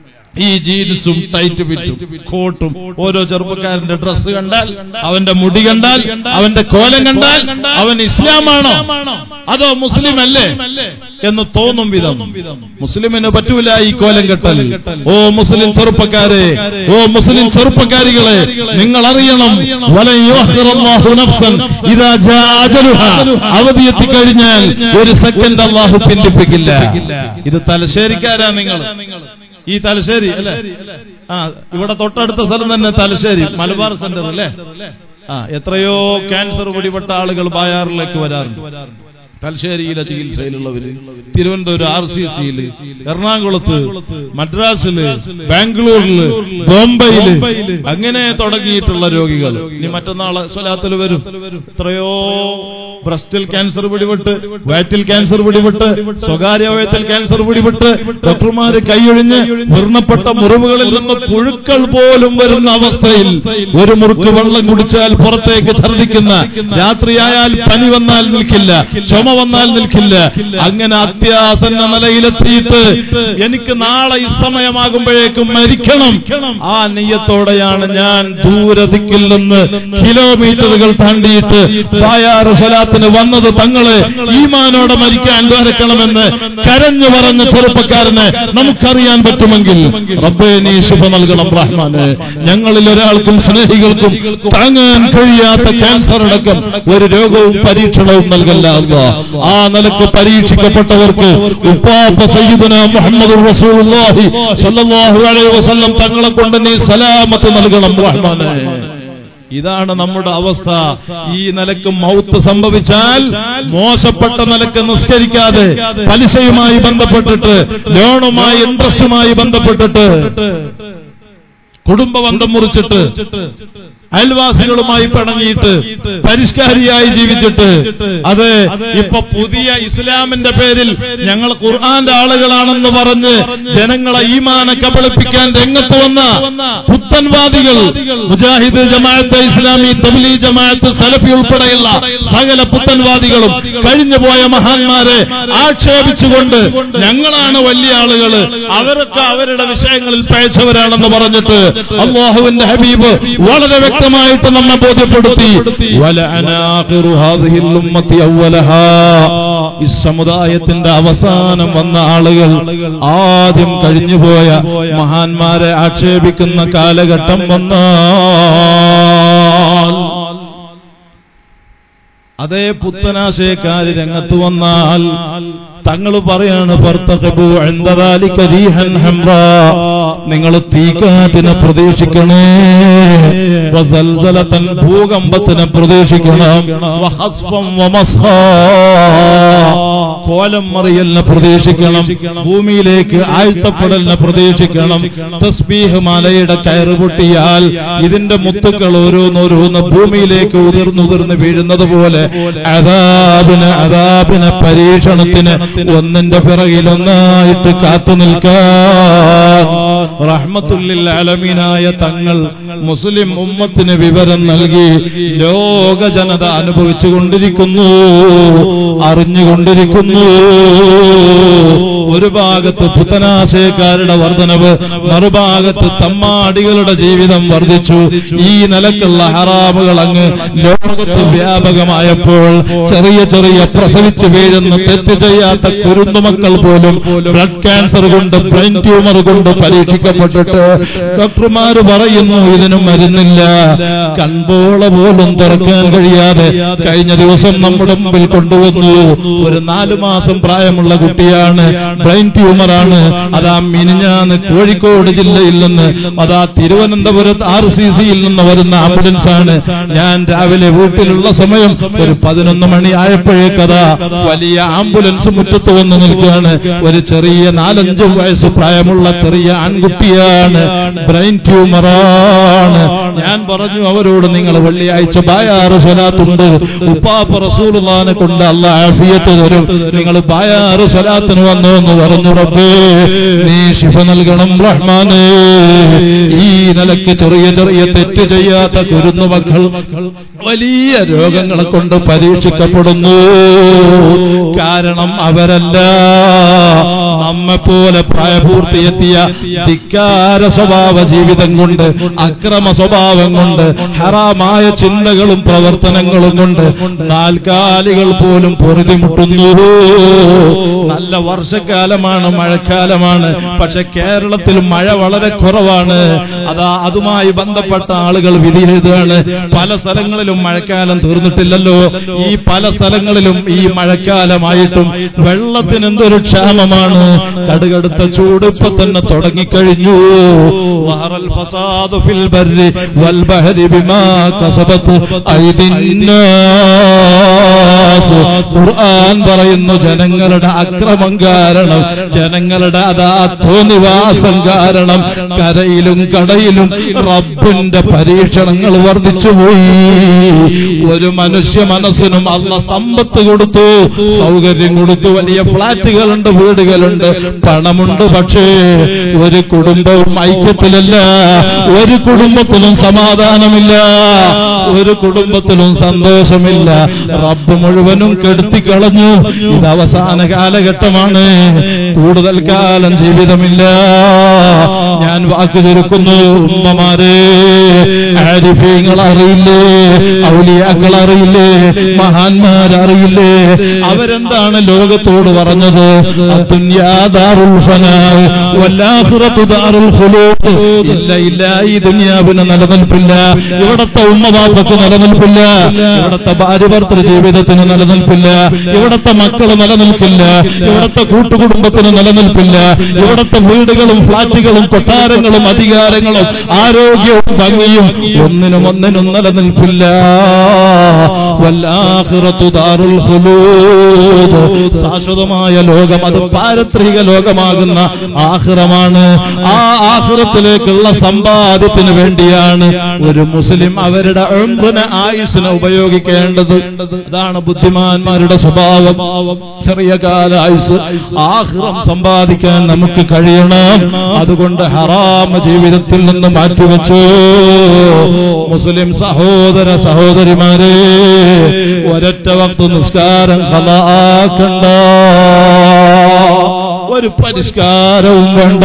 ഈ ജീൻസും ടൈറ്റ് ഫിറ്റും കോട്ടും ഓരോ ചെറുപ്പക്കാരന്റെ ഡ്രസ്സ് കണ്ടാൽ അവന്റെ മുടി കണ്ടാൽ അവന്റെ കോലം കണ്ടാൽ അവൻ ഇസ്ലാമാണോ അതോ മുസ്ലിം അല്ലേ എന്ന് തോന്നും വിധം മുസ്ലിമിന് പറ്റൂല ഈ കോലം കെട്ടൽ ഓ മുസ്ലിം ചെറുപ്പക്കാരെ ഓ മുസ്ലിം ചെറുപ്പക്കാരികളെ നിങ്ങൾ അറിയണം വലൻ യുഅഖിറല്ലാഹു നഫ്സൻ ഇദാ ജാ അജലുഹാ. അവധി എത്തിക്കഴിഞ്ഞാൽ ഒരു സെക്കൻഡ് അള്ളാഹു പിന്തിപ്പിക്കില്ല ഇത് തലശ്ശേരിക്കാരാ നിങ്ങൾ ഈ തലശ്ശേരി അല്ലേ ആ ഇവിടെ തൊട്ടടുത്ത സ്ഥലം തന്നെ തലശ്ശേരി മലബാർ സെന്റർ അല്ലേ ആ എത്രയോ ക്യാൻസർ പിടിപെട്ട ആളുകൾ ബായാറിലേക്ക് വരാറുണ്ട് തലശ്ശേരിയിലെ ചികിത്സയിലുള്ളവര് തിരുവനന്തപുരം ആർ സി സിയിൽ എറണാകുളത്ത് മദ്രാസില് ബാംഗ്ലൂരില് ബോംബെയില് അങ്ങനെ തുടങ്ങിയിട്ടുള്ള രോഗികൾ ഇനി മറ്റന്നാള് സ്വലാത്തിൽ വരും എത്രയോ ബ്രസ്റ്റിൽ ക്യാൻസർ പിടിപെട്ട് വയറ്റിൽ ക്യാൻസർ പിടിപെട്ട് സ്വകാര്യ അവയത്തിൽ ക്യാൻസർ പിടിപെട്ട് ഡോക്ടർമാര് കൈയൊഴിഞ്ഞ് നിർണ്ണപ്പെട്ട മുറിവുകളിൽ നിന്ന് പുഴുക്കൾ പോലും വരുന്ന അവസ്ഥയിൽ ഒരു മുറുക്ക് വെള്ളം കുടിച്ചാൽ പുറത്തേക്ക് ഛർദിക്കുന്ന രാത്രിയായാൽ പനി വന്നാൽ നിൽക്കില്ല ചുമ വന്നാൽ നിൽക്കില്ല അങ്ങനെ അത്യാസന്ന നിലയിലെത്തിയിട്ട് എനിക്ക് നാളെ ഈ സമയമാകുമ്പോഴേക്കും മരിക്കണം ആ നെയ്യത്തോടെയാണ് ഞാൻ ദൂരദിക്കിൽ നിന്ന് കിലോമീറ്ററുകൾ താണ്ടിയിട്ട് ബായാറ് സ്വലാത്തിന് വന്നത് തങ്ങള് ഈമാനോടെ മരിക്കാൻ ദ്വാരക്കണമെന്ന് കരഞ്ഞു പറഞ്ഞ ചെറുപ്പക്കാരന് നമുക്കറിയാൻ പറ്റുമെങ്കിൽ റബ്ബേ നീ ശുഭ നൽകണം റഹ്മാന് ഞങ്ങളിൽ ഒരാൾക്കും സ്നേഹികൾക്കും താങ്ങാൻ കഴിയാത്ത ക്യാൻസർ അടക്കം ഒരു രോഗവും പരീക്ഷണവും നൽകല്ല അല്ലാ. ആ നിലക്ക് പരീക്ഷിക്കപ്പെട്ടവർക്ക് ഉപ്പാപ്പ സയ്യിദുന മുഹമ്മദ് റസൂലുള്ളാഹി സ്വല്ലല്ലാഹു അലൈഹി വസല്ലം തങ്ങളെ കൊണ്ട് നീ സലാമത്ത് നൽകണം റഹ്മാനെ ഇതാണ് നമ്മുടെ അവസ്ഥ ഈ നിലക്ക് മൗത്ത് സംഭവിച്ചാൽ മോശപ്പെട്ട നിലക്ക് നിസ്കരിക്കാതെ പലിശയുമായി ബന്ധപ്പെട്ടിട്ട് ലോണുമായി ഇൻട്രസ്റ്റുമായി ബന്ധപ്പെട്ടിട്ട് കുടുംബബന്ധം മുറിച്ചിട്ട് അയൽവാസികളുമായി പിണങ്ങിയിട്ട് പരിഷ്കാരിയായി ജീവിച്ചിട്ട് അത് ഇപ്പൊ പുതിയ ഇസ്ലാമിന്റെ പേരിൽ ഞങ്ങൾ ഖുർആന്റെ ആളുകളാണെന്ന് പറഞ്ഞ് ജനങ്ങളെ ഈമാനെ കബളിപ്പിക്കാൻ രംഗത്ത് വന്ന പുത്തൻവാദികൾ മുജാഹിദ് ജമാഅത്ത് ഇസ്ലാമി തബ്ലീ ജമാഅത്ത് സലഫി ഉൾപ്പെടെയുള്ള സകല പുത്തൻവാദികളും കഴിഞ്ഞുപോയ മഹാന്മാരെ ആക്ഷേപിച്ചുകൊണ്ട് ഞങ്ങളാണ് വലിയ ആളുകള് അവരൊക്കെ അവരുടെ വിഷയങ്ങളിൽ പഴച്ചവരാണെന്ന് പറഞ്ഞിട്ട് അള്ളാഹുവിന്റെ ഹബീബ് വളരെ വ്യക്തമായിട്ട് നമ്മെ ബോധ്യപ്പെടുത്തി വലഅന ആഖിറു ഹാദിഹിൽ ഉമ്മത്തി അവ്വലഹാ ഈ സമുദായത്തിന്റെ അവസാനം വന്ന ആളുകൾ ആദ്യം കഴിഞ്ഞുപോയ മഹാന്മാരെ ആക്ഷേപിക്കുന്ന കാലഘട്ടം വന്നാൽ അതേ പുത്തനാശയക്കാര് രംഗത്ത് വന്നാൽ തങ്ങൾ പറയാണ് ഭർത്തകബു എന്തതാലിക്ക റീഹൻ ഹംറ നിങ്ങൾ തീക്കാറ്റിനെ പ്രതീക്ഷിക്കണേ വസൽസലത്തൻ ഭൂകമ്പത്തിനെ പ്രതീക്ഷിക്കണം വഹസ്ഫം വമസ്ഹാ. കോലം മറിയലിനെ പ്രതീക്ഷിക്കണം ഭൂമിയിലേക്ക് ആഴ്ത്തപ്പെടലിനെ പ്രതീക്ഷിക്കണം തസ്ബീഹ് മലയുടെ കയറ് പൊട്ടിയാൽ ഇതിന്റെ മുത്തുക്കൾ ഓരോന്നോരോന്ന് ഭൂമിയിലേക്ക് ഉതിർന്നുതിർന്ന് വീഴുന്നത് പോലെ അതാപിന് അതാപിന് പരീക്ഷണത്തിന് ഒന്നിന്റെ പിറകിലൊന്നായിട്ട് കാത്തു നിൽക്കാൻ റഹ്മത്തുല്ലിൽ അലമീനായ തങ്ങൾ മുസ്ലിം ഉമ്മത്തിന് വിവരം നൽകി ലോക ജനത അനുഭവിച്ചുകൊണ്ടിരിക്കുന്നു അറിഞ്ഞുകൊണ്ടിരിക്കുന്നു ഒരു ഭാഗത്ത് പുത്തനാശയക്കാരുടെ വർധനവ് മറുഭാഗത്ത് തമ്മാടികളുടെ ജീവിതം വർദ്ധിച്ചു ഈ നിലക്കുള്ള ഹറാമുകൾ അങ്ങ് ലോകത്ത് വ്യാപകമായപ്പോൾ ചെറിയ ചെറിയ പ്രസവിച്ച് വീഴുന്ന തെറ്റ് ചെയ്യാത്ത കുരുന്നുമക്കൾ പോലും ബ്ലഡ് ക്യാൻസർ കൊണ്ട് ബ്രെയിൻ ട്യൂമർ കൊണ്ട് പരീക്ഷിക്കപ്പെട്ടിട്ട് ഡോക്ടർമാര് പറയുന്നു ഇതിനും മരുന്നില്ല കൺപോള പോലും തുറക്കാൻ കഴിയാതെ കഴിഞ്ഞ ദിവസം നമ്മുടെ മുമ്പിൽ കൊണ്ടുവന്നു ഒരു നാലു മാസം പ്രായമുള്ള കുട്ടിയാണ് ബ്രെയിൻ ട്യൂമറാണ് അതാ മിനിഞ്ഞാന്ന് കോഴിക്കോട് ജില്ലയിൽ നിന്ന് അതാ തിരുവനന്തപുരത്ത് ആർ സി സിയിൽ നിന്ന് വരുന്ന ആംബുലൻസ് ആണ് ഞാൻ രാവിലെ വീട്ടിലുള്ള സമയം ഒരു പതിനൊന്ന് മണി ആയപ്പോഴേക്കതാ വലിയ ആംബുലൻസ് മുറ്റത്ത് വന്ന് നിൽക്കുകയാണ് ഒരു ചെറിയ നാലഞ്ച് വയസ്സ് പ്രായമുള്ള ചെറിയ ആൺകുട്ടിയാണ് ബ്രെയിൻ ട്യൂമറാണ് ഞാൻ പറഞ്ഞു അവരോട് നിങ്ങൾ വെള്ളിയാഴ്ച ബായാറ് സ്വലാത്തുണ്ട് ഉപ്പാപ്പ റസൂലുള്ളാനെ കൊണ്ട് അല്ല ആഫിയത്ത് തരും നിങ്ങൾ ബായാറ് സ്വലാത്തിന് വന്നു എന്ന് പറഞ്ഞു റബ്ബേ നീ ശിഫ നൽകണം റഹ്മാനേ ഈ നിലയ്ക്ക് ചെറിയ ചെറിയ തെറ്റ് ചെയ്യാത്ത കുരുന്നു മക്കൾ വലിയ രോഗങ്ങളെ കൊണ്ട് പരീക്ഷിക്കപ്പെടുന്നു കാരണം അവരല്ല നമ്മെപ്പോലെ പ്രായപൂർത്തിയെത്തിയ ധിക്കാര സ്വഭാവ ജീവിതം കൊണ്ട് അക്രമ സ്വഭാവം കൊണ്ട് ഹറാമായ ചിന്തകളും പ്രവർത്തനങ്ങളും കൊണ്ട് നാൽക്കാലികൾ പോലും പൊറുതിമുട്ടുന്നു നല്ല വർഷക്കാലമാണ് മഴക്കാലമാണ് പക്ഷെ കേരളത്തിൽ മഴ വളരെ കുറവാണ് അതാ അതുമായി ബന്ധപ്പെട്ട ആളുകൾ വിധി എഴുതുകയാണ് പല സ്ഥലങ്ങളിലും മഴക്കാലം തീർന്നിട്ടില്ലല്ലോ ഈ പല സ്ഥലങ്ങളിലും ഈ മഴക്കാലമായിട്ടും വെള്ളത്തിന് എന്തൊരു ക്ഷാമമാണ് കടുകടുത്ത ചൂട് ഇപ്പൊ തന്നെ തുടങ്ങിക്കഴിഞ്ഞു വഹറൽ ഫസാദു ഫിൽ ബർരി വൽ ബഹരി ബിമാ കസബത്ത് ഐദിന്നാസ് ഖുർആൻ പറയുന്നു ജനങ്ങളുടെ അക്രമം കാരണം ജനങ്ങളുടെ അതാ തോന്നിവാസം കാരണം കരയിലും കടയിലും റബ്ബിന്റെ പരീക്ഷണങ്ങൾ വർദ്ധിച്ചുപോയി ഒരു മനുഷ്യ മനസ്സിനും അല്ല സമ്പത്ത് കൊടുത്തു സൗകര്യം കൊടുത്തു വലിയ ഫ്ളാറ്റുകളുണ്ട് വീടുകളുണ്ട് പണമുണ്ട് പക്ഷേ ഒരു കുടുംബവും ഐക്യത്തിലല്ല ഒരു കുടുംബത്തിലും സമാധാനമില്ല ഒരു കുടുംബത്തിലും സന്തോഷമില്ല റബ്ബ് മുഴുവനും കെടുത്തിക്കളഞ്ഞു ഇത് അവസാന കാലഘട്ടമാണ് കൂടുതൽ കാലം ജീവിതമില്ല ഞാൻ വാക്ക് ചുരുക്കുന്നു ഉമ്മമാരെ ആരിഫ്യങ്ങൾ അറിയില്ലേ ഔലിയാക്കൾ അറിയില്ലേ മഹാന്മാരറിയില്ലേ അവരെന്താണ് ലോകത്തോട് പറഞ്ഞത് അദ്ദുന്യാ ദാറുൽ ഫനാ വല്ലാഖിറത്തു ദാറുൽ ഖുലൂദ് ഇല്ല ഇല്ല ഈ ദുനിയാവിന് നിലനിൽപ്പില്ല ഇവിടത്തെ ഉമ്മവാപ്പക്ക് നിലനിൽപ്പില്ല ഇവിടത്തെ ഭാര്യ ഭർത്തൃ ജീവിതത്തിന് നിലനിൽപ്പില്ല ഇവിടത്തെ മക്കൾ നിലനിൽക്കില്ല ഇവിടത്തെ കൂട്ടുകുടുംബത്തിന് നിലനിൽപ്പില്ല ഇവിടത്തെ വീടുകളും ഫ്ളാറ്റുകളും കൊട്ടാരങ്ങളും അധികാരങ്ങളും ആരോഗ്യവും ഭംഗിയും ഒന്നിനും ഒന്നിനും നിലനിൽപ്പില്ല വല്ലാഖിറത്തു ദാറുൽ ഖുലൂദ് ശാശ്വതമായ ലോകം അത് പാരത്രിക ലോകമാകുന്ന ആഹ്റമാണ് ആ ആഹ്റത്തിലേക്കുള്ള സമ്പാദ്യത്തിന് വേണ്ടിയാണ് ഒരു മുസ്ലിം അവരുടെ ഉംറിനെ ആയുസിനെ ഉപയോഗിക്കേണ്ടത് അതാണ് ബുദ്ധിമാന്മാരുടെ സ്വഭാവം ചെറിയ കാല ആയുസ് ആഹ്റം സമ്പാദിക്കാൻ നമുക്ക് കഴിയണം അതുകൊണ്ട് ഹറാമ ജീവിതത്തിൽ നിന്ന് മാറ്റിവെച്ചു മുസ്ലിം സഹോദര സഹോദരിമാരെ ഒരൊറ്റ വക്ത് നിസ്കാരം കലാക്കണ്ട ഒരു പരിഷ്കാരവും വേണ്ട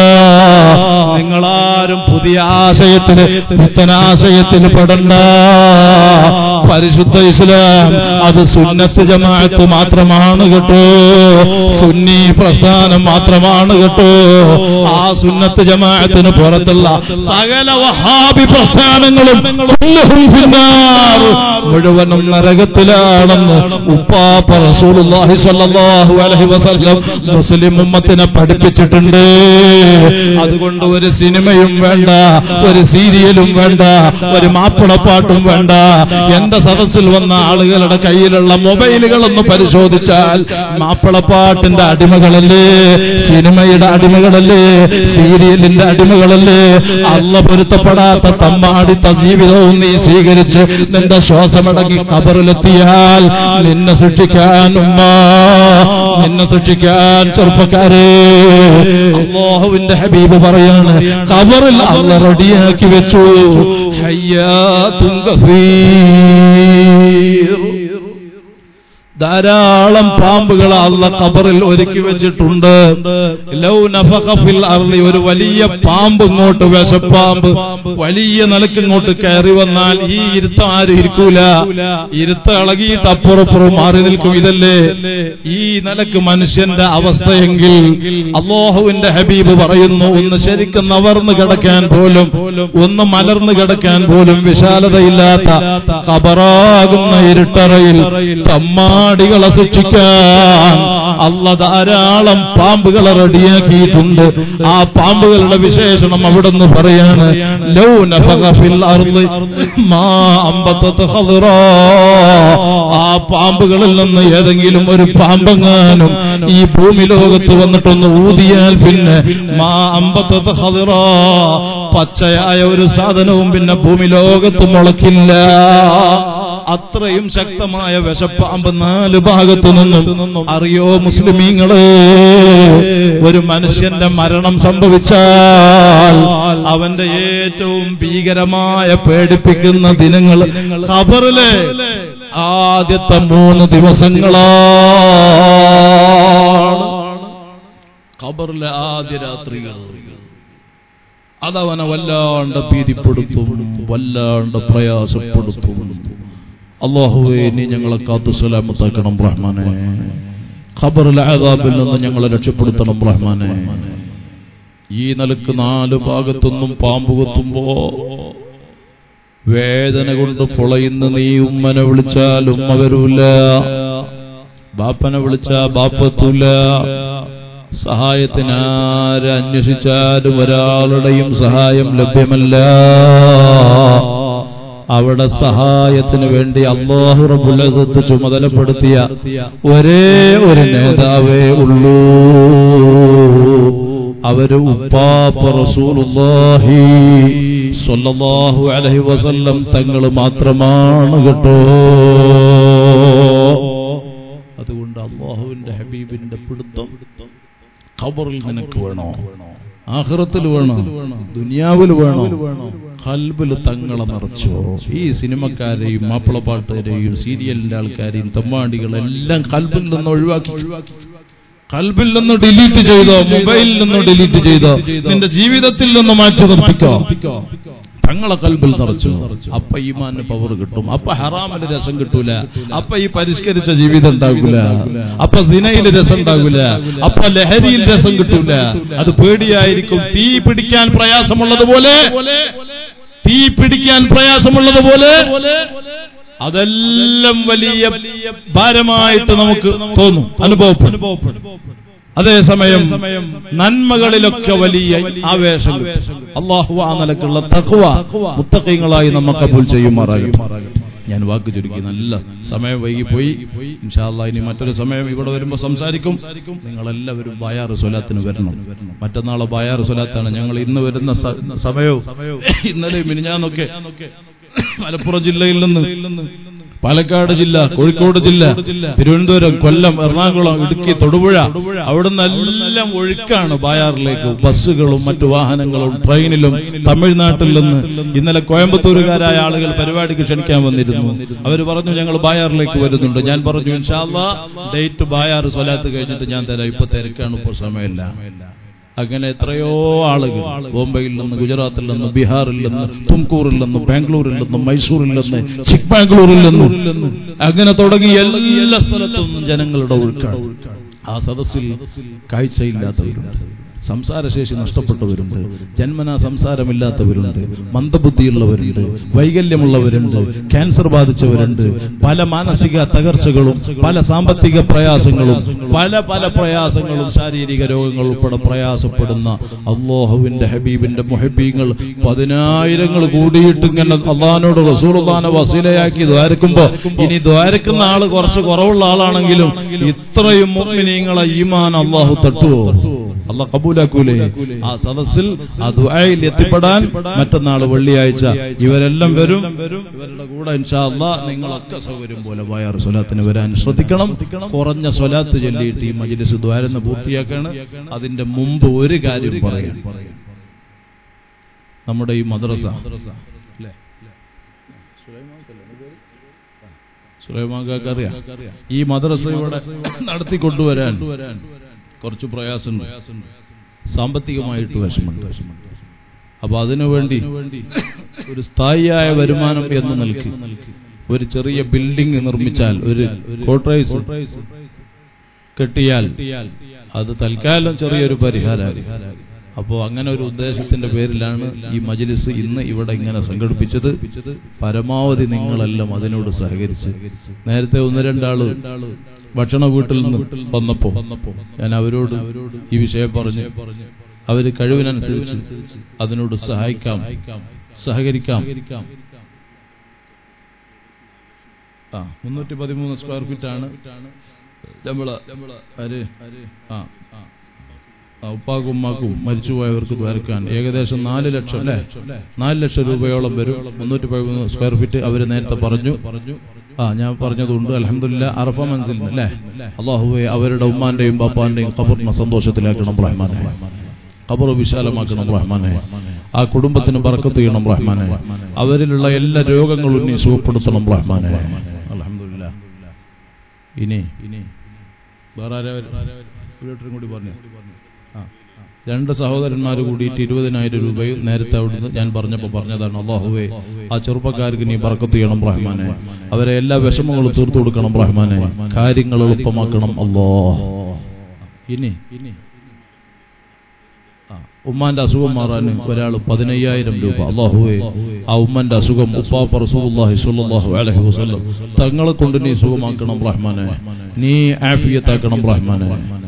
നിങ്ങളാരും പുതിയ ആശയത്തിന് പുത്തനാശയത്തിന് പെടണ്ട പരിശുദ്ധ ഇസ്ലാം അത് സുന്നത്ത് ജമാഅത്ത് മാത്രമാണ് കേട്ടോ സുന്നി പ്രസ്ഥാനം മാത്രമാണ് കേട്ടോ ആ സുന്നത്ത് ജമാഅത്തിന് പുറത്തുള്ള സകല വഹാബി പ്രസ്ഥാനങ്ങളും കുല്ലുഹും ഫിന്നാർ. മുഴുവനും നരകത്തിലാണെന്ന് ഉപ്പാപ്പ റസൂലുള്ളാഹി സ്വല്ലല്ലാഹു അലൈഹി വസല്ലം മുസ്ലിം ഉമ്മത്തിനെ പഠിപ്പിച്ചിട്ടുണ്ട് അതുകൊണ്ട് ഒരു സിനിമയും വേണ്ട ഒരു സീരിയലും വേണ്ട ഒരു മാപ്പിളപ്പാട്ടും വേണ്ട എന്റെ സദസ്സിൽ വന്ന ആളുകളുടെ കയ്യിലുള്ള മൊബൈലുകളൊന്ന് പരിശോധിച്ചാൽ മാപ്പിളപ്പാട്ടിന്റെ അടിമകളല്ലേ സിനിമയുടെ അടിമകളല്ലേ സീരിയലിന്റെ അടിമകളല്ലേ അല്ല പൊരുത്തപ്പെടാത്ത തമ്മാടിത്ത ജീവിതവും നീ സ്വീകരിച്ച് നിന്റെ ശ്വാസമടങ്ങി കബറിലെത്തിയാൽ നിന്നെ സൃഷ്ടിക്കാൻ ഉമ്മ നിന്നെ സൃഷ്ടിക്കാൻ ചെറുപ്പക്കാരെ അള്ളാഹുവിന്റെ ഹബീബ് പറയാണ് കബറിൽ അല്ല റെഡിയാക്കി വെച്ചു ഹയ്യാത്തും ഗഫീർ ധാരാളം പാമ്പുകൾ അള്ള ഖബറിൽ ഒരുക്കി വെച്ചിട്ടുണ്ട് ലൗ നഫഖ ഫിൽ അർളി ഒരു വലിയ പാമ്പ് ഇങ്ങോട്ട് വിശപ്പാമ്പ് വലിയ നിലക്ക് ഇങ്ങോട്ട് കയറി വന്നാൽ ഈ ഇരുത്തം ആരും ഇരിക്കൂല ഇരുത്ത ഇളകിയിട്ട് അപ്പുറപ്പുറം മാറി നിൽക്കും ഇതല്ലേ ഈ നിലക്ക് മനുഷ്യന്റെ അവസ്ഥയെങ്കിൽ അള്ളാഹുവിന്റെ ഹബീബ് പറയുന്നു ഒന്ന് ശരിക്കും നവർന്ന് കിടക്കാൻ പോലും ഒന്ന് മലർന്ന് കിടക്കാൻ പോലും വിശാലതയില്ലാത്ത കബറാകുന്ന ഇരുട്ടറയിൽ തമ്മാടികളെ സൃഷ്ടിക്കാൻ അല്ല ധാരാളം പാമ്പുകളെ റെഡിയാക്കിയിട്ടുണ്ട് ആ പാമ്പുകളുടെ വിശേഷണം അവിടെ നിന്ന് പറയാണ് ലൗ നഫഖ ഫിൽ അർളി മാ അമ്പത്തത് ഖദ്റാ. ആ പാമ്പുകളിൽ നിന്ന് ഏതെങ്കിലും ഒരു പാമ്പെങ്ങാനും ഈ ഭൂമി ലോകത്ത് വന്നിട്ടൊന്ന് ഊതിയാൽ പിന്നെ മാ അമ്പത്തത് ഖദ്റാ. പച്ചയായ ഒരു സാധനവും പിന്നെ ഭൂമി ലോകത്ത് മുളക്കില്ല അത്രയും ശക്തമായ വിശപ്പാമ്പ് നാല് ഭാഗത്തു നിന്നും അറിയോ മുസ്ലിമീങ്ങളെ ഒരു മനുഷ്യന്റെ മരണം സംഭവിച്ചാൽ അവന്റെ ഏറ്റവും ഭീകരമായ പേടിപ്പിക്കുന്ന ദിനങ്ങൾ ഖബറിലെ ആദ്യത്തെ മൂന്ന് ദിവസങ്ങളാണ് ഖബറിലെ ആദ്യ രാത്രികൾ അതവനെ വല്ലാണ്ട് ഭീതിപ്പെടുത്തും വല്ലാണ്ട് പ്രയാസപ്പെടുത്തും അള്ളാഹുവേ നീ ഞങ്ങളെ കാത്തു സലാമത്താക്കണം റഹ്മാനെ ഖബറിലെ ആദാബിൽ നിന്ന് ഞങ്ങളെ രക്ഷപ്പെടുത്തണം റഹ്മാനെ ഈ നിലക്ക് നാല് ഭാഗത്തൊന്നും പാമ്പ് കൊത്തുമ്പോ വേദന കൊണ്ട് പൊളയുന്ന നീ ഉമ്മനെ വിളിച്ചാൽ ഉമ്മ വരൂല ബാപ്പനെ വിളിച്ചാ ബാപ്പത്തൂല സഹായത്തിന് ആര് അന്വേഷിച്ചാലും ഒരാളുടെയും സഹായം ലഭ്യമല്ല അവിടെ സഹായത്തിന് വേണ്ടി അള്ളാഹു റബുലത്ത് ചുമതലപ്പെടുത്തിയ ഒരേ ഒരു നേതാവേ ഉള്ളൂ അവര് ഉപ്പാപ്പ റസൂലുള്ളാഹി സ്വല്ലല്ലാഹു അലൈഹി വസല്ലം തങ്ങൾ മാത്രമാണ് കേട്ടോ അതുകൊണ്ട് അള്ളാഹുവിന്റെ ഹബീബിന്റെ പിടുത്തം ഖബറിൽ നിനക്ക് വേണോ ആഹ്റത്തിൽ വേണോ ദുനിയാവിൽ വേണോ കൽബിൽ തങ്ങളെ നിറച്ചോ ഈ സിനിമക്കാരെയും മാപ്പിളപ്പാട്ടുകാരെയും സീരിയലിന്റെ ആൾക്കാരെയും തമ്മാടികളെല്ലാം കൽബിൽ നിന്ന് ഒഴിവാക്കി കൽബിൽ നിന്ന് ഡിലീറ്റ് ചെയ്തോ മൊബൈലിൽ നിന്ന് ഡിലീറ്റ് ചെയ്തോ നിന്റെ ജീവിതത്തിൽ നിന്ന് മാറ്റി നിർത്തിക്കോ തങ്ങളെ കൽബിൽ നിറച്ചു അപ്പ ഈമാന് പവർ കിട്ടും അപ്പ ഹറാമിന് രസം കിട്ടൂല അപ്പ ഈ പരിഷ്കരിച്ച ജീവിതം ഉണ്ടാകൂല അപ്പ സിനയിൽ രസം ഉണ്ടാകൂല അപ്പ ലഹരിയിൽ രസം കിട്ടൂല അത് പേടിയായിരിക്കും തീ പിടിക്കാൻ പ്രയാസമുള്ളതുപോലെ തീ പിടിക്കാൻ പ്രയാസമുള്ളതുപോലെ അതെല്ലാം വലിയ ഭാരമായിട്ട് നമുക്ക് തോന്നും അനുഭവപ്പെടും അതേസമയം നന്മകളിലൊക്കെ വലിയ ആവേശം അള്ളാഹു ആ നിലക്കുള്ള തഖ്വ മുത്തക്കങ്ങളായി നമ്മ കബൂൽ ചെയ്യുമാറാകട്ടെ ഞാൻ വാക്ക് ചുരുക്കി നല്ല സമയം വൈകിപ്പോയി ഇൻഷാല്ല ഇനി മറ്റൊരു സമയം ഇവിടെ വരുമ്പോൾ സംസാരിക്കും നിങ്ങളെല്ലാവരും ബായാറ് സ്വലാത്തിന് വരണം മറ്റന്നാളെ ബായാറ് സ്വലാത്താണ് ഞങ്ങൾ ഇന്ന് വരുന്ന സ- സമയവും ഇന്നലെ മിനിഞ്ഞാന്നൊക്കെ മലപ്പുറം ജില്ലയിൽ നിന്ന് പാലക്കാട് ജില്ല കോഴിക്കോട് ജില്ല തിരുവനന്തപുരം കൊല്ലം എറണാകുളം ഇടുക്കി തൊടുപുഴ അവിടുന്ന് എല്ലാം ഒഴുക്കാണ് ബായാറിലേക്ക് ബസ്സുകളും മറ്റു വാഹനങ്ങളും ട്രെയിനിലും തമിഴ്നാട്ടിൽ നിന്ന് ഇന്നലെ കോയമ്പത്തൂരുകാരായ ആളുകൾ പരിപാടിക്ക് ക്ഷണിക്കാൻ വന്നിരുന്നു അവർ പറഞ്ഞു ഞങ്ങൾ ബായാറിലേക്ക് വരുന്നുണ്ട് ഞാൻ പറഞ്ഞു ഇൻഷാല്ല ഡേറ്റ് ബായാറ് സ്വലാത്ത് കഴിഞ്ഞിട്ട് ഞാൻ തരാം ഇപ്പൊ തിരക്കാണ് ഇപ്പോൾ സമയമില്ല അങ്ങനെ എത്രയോ ആളുകൾ ബോംബെയിൽ നിന്ന് ഗുജറാത്തിൽ നിന്ന് ബീഹാറിൽ നിന്ന് തുംകൂറിൽ നിന്ന് ബാംഗ്ലൂരിൽ നിന്ന് മൈസൂരിൽ നിന്ന് ചിക്ബാംഗ്ലൂരിൽ നിന്ന് അങ്ങനെ തുടങ്ങി എല്ലാ സ്ഥലത്തും ജനങ്ങളുടെ ഒഴുക്കാണ് ആ സദസ്സിൽ കാഴ്ചയില്ലാത്തവരുണ്ട് സംസാരശേഷി നഷ്ടപ്പെട്ടവരുണ്ട് ജന്മനാ സംസാരമില്ലാത്തവരുണ്ട് മന്ദബുദ്ധിയുള്ളവരുണ്ട് വൈകല്യമുള്ളവരുണ്ട് ക്യാൻസർ ബാധിച്ചവരുണ്ട് പല മാനസിക തകർച്ചകളും പല സാമ്പത്തിക പ്രയാസങ്ങളും പല പല പ്രയാസങ്ങളും ശാരീരിക രോഗങ്ങൾ ഉൾപ്പെടെ പ്രയാസപ്പെടുന്ന അള്ളാഹുവിന്റെ ഹബീബിന്റെ മുഹബീങ്ങൾ പതിനായിരങ്ങൾ കൂടിയിട്ട് ഇങ്ങനെ അള്ളഹാനോട് റസൂർദാന വസീലയാക്കി ദ്വാരക്കുമ്പോ ഇനി ദ്വാരക്കുന്ന ആള് കുറച്ച് കുറവുള്ള ആളാണെങ്കിലും ഇത്രയും മുഅ്മിനീങ്ങളെ ഈമാൻ അള്ളാഹു തട്ടുവോ അള്ളാഹ് കബൂലാക്കൂലേ ആ സദസ്സിൽ ആ ദുആയിൽ എത്തിപ്പെടാൻ മറ്റന്നാൾ വെള്ളിയാഴ്ച ഇവരെല്ലാം വരും ഇവരുടെ കൂടെ ഇൻഷാ അള്ളാഹ് നിങ്ങളൊക്കെ സൗകര്യം പോലെ വയർ സ്വലാത്തിന് വരാൻ ശ്രദ്ധിക്കണം കുറഞ്ഞ സ്വലാത്ത് ചൊല്ലിയിട്ട് ഈ മജ്ലിസ് ദ്വാരന്ന് പൂർത്തിയാക്കാണ് അതിന്റെ മുമ്പ് ഒരു കാര്യം പറയാം നമ്മുടെ ഈ മദ്രസ അല്ലേ സുലൈമാൻകാർക്ക് അറിയാം ഈ മദ്രസ ഇവിടെ നടത്തിക്കൊണ്ടുവരാൻ കുറച്ച് പ്രയാസമുണ്ട് സാമ്പത്തികമായിട്ട് വിഷമുണ്ട് അപ്പൊ അതിനുവേണ്ടി ഒരു സ്ഥായിയായ വരുമാനം എന്ന് നിൽക്കി ഒരു ചെറിയ ബിൽഡിംഗ് നിർമ്മിച്ചാൽ ഒരു കോട്ടേഴ്സ് കെട്ടിയാൽ അത് തൽക്കാലം ചെറിയൊരു പരിഹാരമാണ് അപ്പോ അങ്ങനെ ഒരു ഉദ്ദേശത്തിന്റെ പേരിലാണ് ഈ മജ്ലിസ് ഇന്ന് ഇവിടെ ഇങ്ങനെ സംഘടിപ്പിച്ചത് പരമാവധി നിങ്ങളെല്ലാം അതിനോട് സഹകരിച്ച് നേരത്തെ ഒന്ന് രണ്ടാള് ഭക്ഷണ വീട്ടിൽ നിന്ന് വന്നപ്പോ ഞാൻ അവരോട് ഈ വിഷയം പറഞ്ഞു അവര് കഴിവിനനുസരിച്ച് അതിനോട് സഹായിക്കാം സഹകരിക്കാം ആ മുന്നൂറ്റി പതിമൂന്ന് സ്ക്വയർ ഫീറ്റ് ആണ് നമ്മള് ആര് ആ ആ, ഉപ്പാക്കും ഉമ്മാക്കും മരിച്ചുപോയവർക്ക് ദ്വാരക്കാൻ ഏകദേശം നാല് ലക്ഷം അല്ലേ നാല് ലക്ഷം രൂപയോളം വരും മുന്നൂറ്റി പതിമൂന്ന് സ്ക്വയർ ഫീറ്റ് അവര് നേരത്തെ പറഞ്ഞു ആ ഞാൻ പറഞ്ഞതുകൊണ്ട് അലഹമില്ല അറഫ മൻസിൽ അല്ലേ അള്ളാഹുവെ അവരുടെ ഉമ്മാന്റെയും ബാപ്പാന്റെയും ഖബറിനെ സന്തോഷത്തിലാക്കണം റഹ്മാനെ ഖബർ വിശാലമാക്കണം റഹ്മാനെ ആ കുടുംബത്തിന് ബർക്കത്ത് ചെയ്യണം റഹ്മാനെ അവരിലുള്ള എല്ലാ രോഗങ്ങളും നീ സുഖപ്പെടുത്തണം റഹ്മാനെ അലഹമില്ല ഇനി ഇനി വേറെ ആരാ ഒരു കൂടി പറഞ്ഞു ആ. രണ്ട് സഹോദരന്മാർ കൂടിയിട്ട് ഇരുപതിനായിരം രൂപയും നേരത്തെ അവിടുന്ന് ഞാൻ പറഞ്ഞപ്പോൾ പറഞ്ഞതാണ് അള്ളാഹുവേ ആ ചെറുപ്പക്കാർക്ക് നീ ബർക്കത്ത് ചെയ്യണം റഹ്മാനെ അവരെ എല്ലാ വിഷമങ്ങളും തീർത്തു കൊടുക്കണം റഹ്മാനെ കാര്യങ്ങൾ എളുപ്പമാക്കണം അല്ലോ ഇനി ഇനി ആ, ഉമ്മാന്റെ അസുഖം മാറാൻ ഒരാൾ പതിനയ്യായിരം രൂപ അള്ളാഹുവേ ആ ഉമ്മന്റെ അസുഖം ഉപ്പാപ്പ റസൂലുള്ളാഹി സ്വല്ലല്ലാഹു അലൈഹി വസല്ലം തങ്ങളെ കൊണ്ട് നീ സുഖമാക്കണം റഹ്മാനെ നീ ആഫിയത്താക്കണം റഹ്മാനെ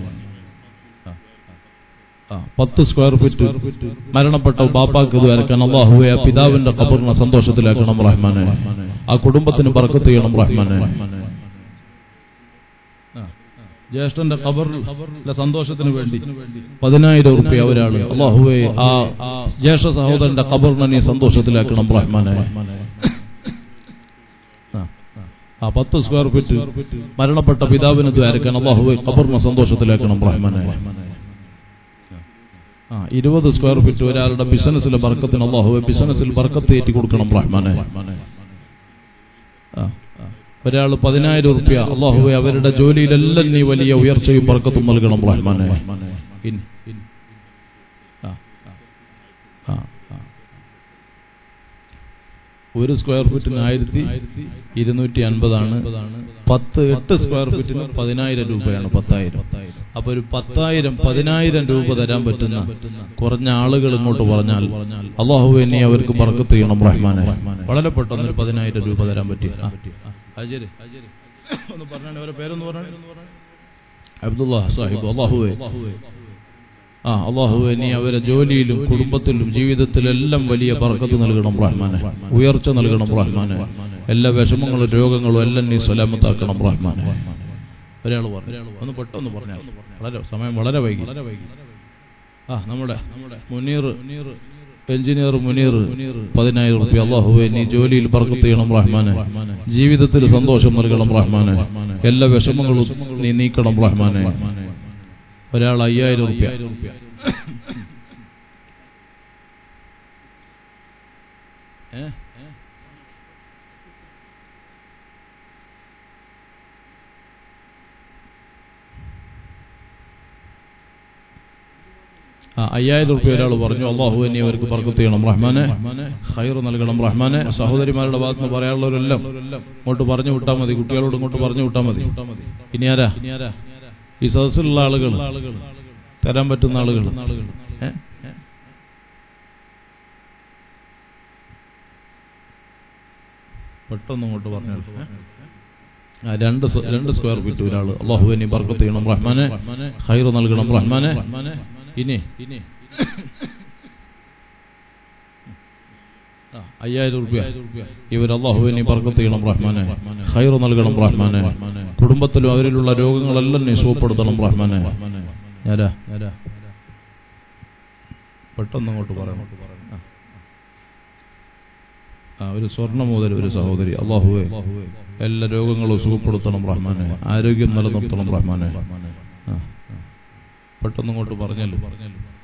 ആ, പത്ത് സ്ക്വയർ ഫീറ്റ് മരണപ്പെട്ട ബാപ്പാക്ക് ഇത് വരക്കാൻ അള്ളാഹുവെ ആ പിതാവിന്റെ ഖബറിനെ സന്തോഷത്തിലാക്കണം റഹ്മാനെ ആ കുടുംബത്തിന് ബർക്കത്ത് ചെയ്യണം റഹ്മാനെ ആ, ജ്യേഷ്ഠന്റെ ഖബറിലെ സന്തോഷത്തിന് വേണ്ടി പതിനായിരം റുപ്യ ഒരാള് അള്ളാഹുവെ ആ ജ്യേഷ്ഠ സഹോദരന്റെ ഖബറിനെ നീ സന്തോഷത്തിലാക്കണം റഹ്മാനെ ആ, ആ പത്ത് സ്ക്വയർ ഫീറ്റ് മരണപ്പെട്ട പിതാവിന് ദ്വാരക്കാൻ അള്ളാഹുവെ ഖബറിനെ സന്തോഷത്തിലാക്കണം റഹ്മാനെ ആ ഇരുപത് സ്ക്വയർ ഫീറ്റ് ഒരാളുടെ ബിസിനസ്സിലെ ബർക്കത്തിന് അള്ളാഹുവെ ബിസിനസ്സിൽ ബർക്കത്ത് ഏറ്റി കൊടുക്കണം റഹ്മാനെ ആ, ആ. ഒരാൾ പതിനായിരം റുപ്യ അള്ളാഹുവെ അവരുടെ ജോലിയിലെല്ലാം നീ വലിയ ഉയർച്ചയും ബർക്കത്തും നൽകണം റഹ്മാനെ ഇൻ, ഇൻ. ആ, ആ, ആ. ഒരു സ്ക്വയർ ഫീറ്റിന് ആയിരത്തി ഇരുന്നൂറ്റി അൻപതാണ് പത്ത് എട്ട് സ്ക്വയർ ഫീറ്റിന് പതിനായിരം രൂപയാണ് പത്തായിരം അപ്പൊ ഒരു പത്തായിരം പതിനായിരം രൂപ തരാൻ പറ്റുന്ന കുറഞ്ഞ ആളുകൾ ഇങ്ങോട്ട് പറഞ്ഞാൽ അള്ളാഹുവെ നീ അവർക്ക് ബർക്കത്ത് ചെയ്യണം റഹ്മാനെ വളരെ പെട്ടെന്ന് ഒരു പതിനായിരം രൂപ തരാൻ പറ്റി ആ, ആ, ശരി ഒന്ന് പറഞ്ഞാണ് അവരുടെ പേരൊന്ന് പറഞ്ഞു അബ്ദുള്ള സാഹിബ് അള്ളാഹുവെ ആ അള്ളാഹുവെ നീ അവരെ ജോലിയിലും കുടുംബത്തിലും ജീവിതത്തിലെല്ലാം വലിയ ബർക്കത്ത് നൽകണം റഹ്മാനെ ഉയർച്ച നൽകണം റഹ്മാനെ എല്ലാ വിഷമങ്ങളും രോഗങ്ങളും എല്ലാം നീ സലാമത്താക്കണം റഹ്മാനെ ഒരാൾ പറഞ്ഞു ഒന്ന് പെട്ടെന്ന് പറഞ്ഞാൽ വളരെ സമയം വളരെ വൈകി ആ നമ്മുടെ മുനീർ എഞ്ചിനീയർ മുനീർ പതിനായിരം റുപ്യ അള്ളാഹുവെ നീ ജോലിയിൽ ബർക്കത്ത് ചെയ്യണം റഹ്മാനെ ജീവിതത്തിൽ സന്തോഷം നൽകണം റഹ്മാനെ എല്ലാ വിഷമങ്ങളും നീ നീക്കണം റഹ്മാനെ ഒരാൾ അയ്യായിരം റുപ്യ ഏ? ആ, അയ്യായിരം റുപ്യ ഒരാൾ പറഞ്ഞു അള്ളാഹു എന്നെ അവർക്ക് ബർക്കത്ത് ചെയ്യണം റഹ്മാനെ ഹൈർ നൽകണം റഹ്മാനെ സഹോദരിമാരുടെ ഭാഗത്ത് നിന്ന് പറയാനുള്ളവരെല്ലാം ഇങ്ങോട്ട് പറഞ്ഞു വിട്ടാൽ മതി കുട്ടികളോട് ഇങ്ങോട്ട് പറഞ്ഞു വിട്ടാൽ മതി ഇനി ആരാ ഈ സദസ്സിലുള്ള ആളുകൾ തരാൻ പറ്റുന്ന ആളുകൾ ഏ? പെട്ടെന്ന് ഇങ്ങോട്ട് പറഞ്ഞാൽ ആ, രണ്ട് സ്വ- രണ്ട് സ്ക്വയർ ഫീറ്റ് ഒരാൾ അള്ളാഹു എന്നെ ബർക്കത്ത് ചെയ്യണം റഹ്മാനെ ഹൈർ നൽകണം റഹ്മാനെ ഇനി ആ, അയ്യായിരം റുപ്യ ഇവർ അള്ളാഹുവിനെ ബർക്കത്ത് ചെയ്യണം റഹ്മാനെ ഹൈർ നൽകണം റഹ്മാനെ കുടുംബത്തിലും അവരിലുള്ള രോഗങ്ങളെല്ലാം നീ സുഖപ്പെടുത്തണം റഹ്മാനെ ഞാരാ പെട്ടെന്ന് അങ്ങോട്ട് പറയണം ആ. ആ ഒരു സ്വർണ്ണ മുതൽ ഒരു സഹോദരി അള്ളാഹുവെ എല്ലാ രോഗങ്ങളും സുഖപ്പെടുത്തണം റഹ്മാനെ ആരോഗ്യം നിലനിർത്തണം റഹ്മാനെ ആ. പെട്ടെന്ന് അങ്ങോട്ട് പറഞ്ഞല്ലോ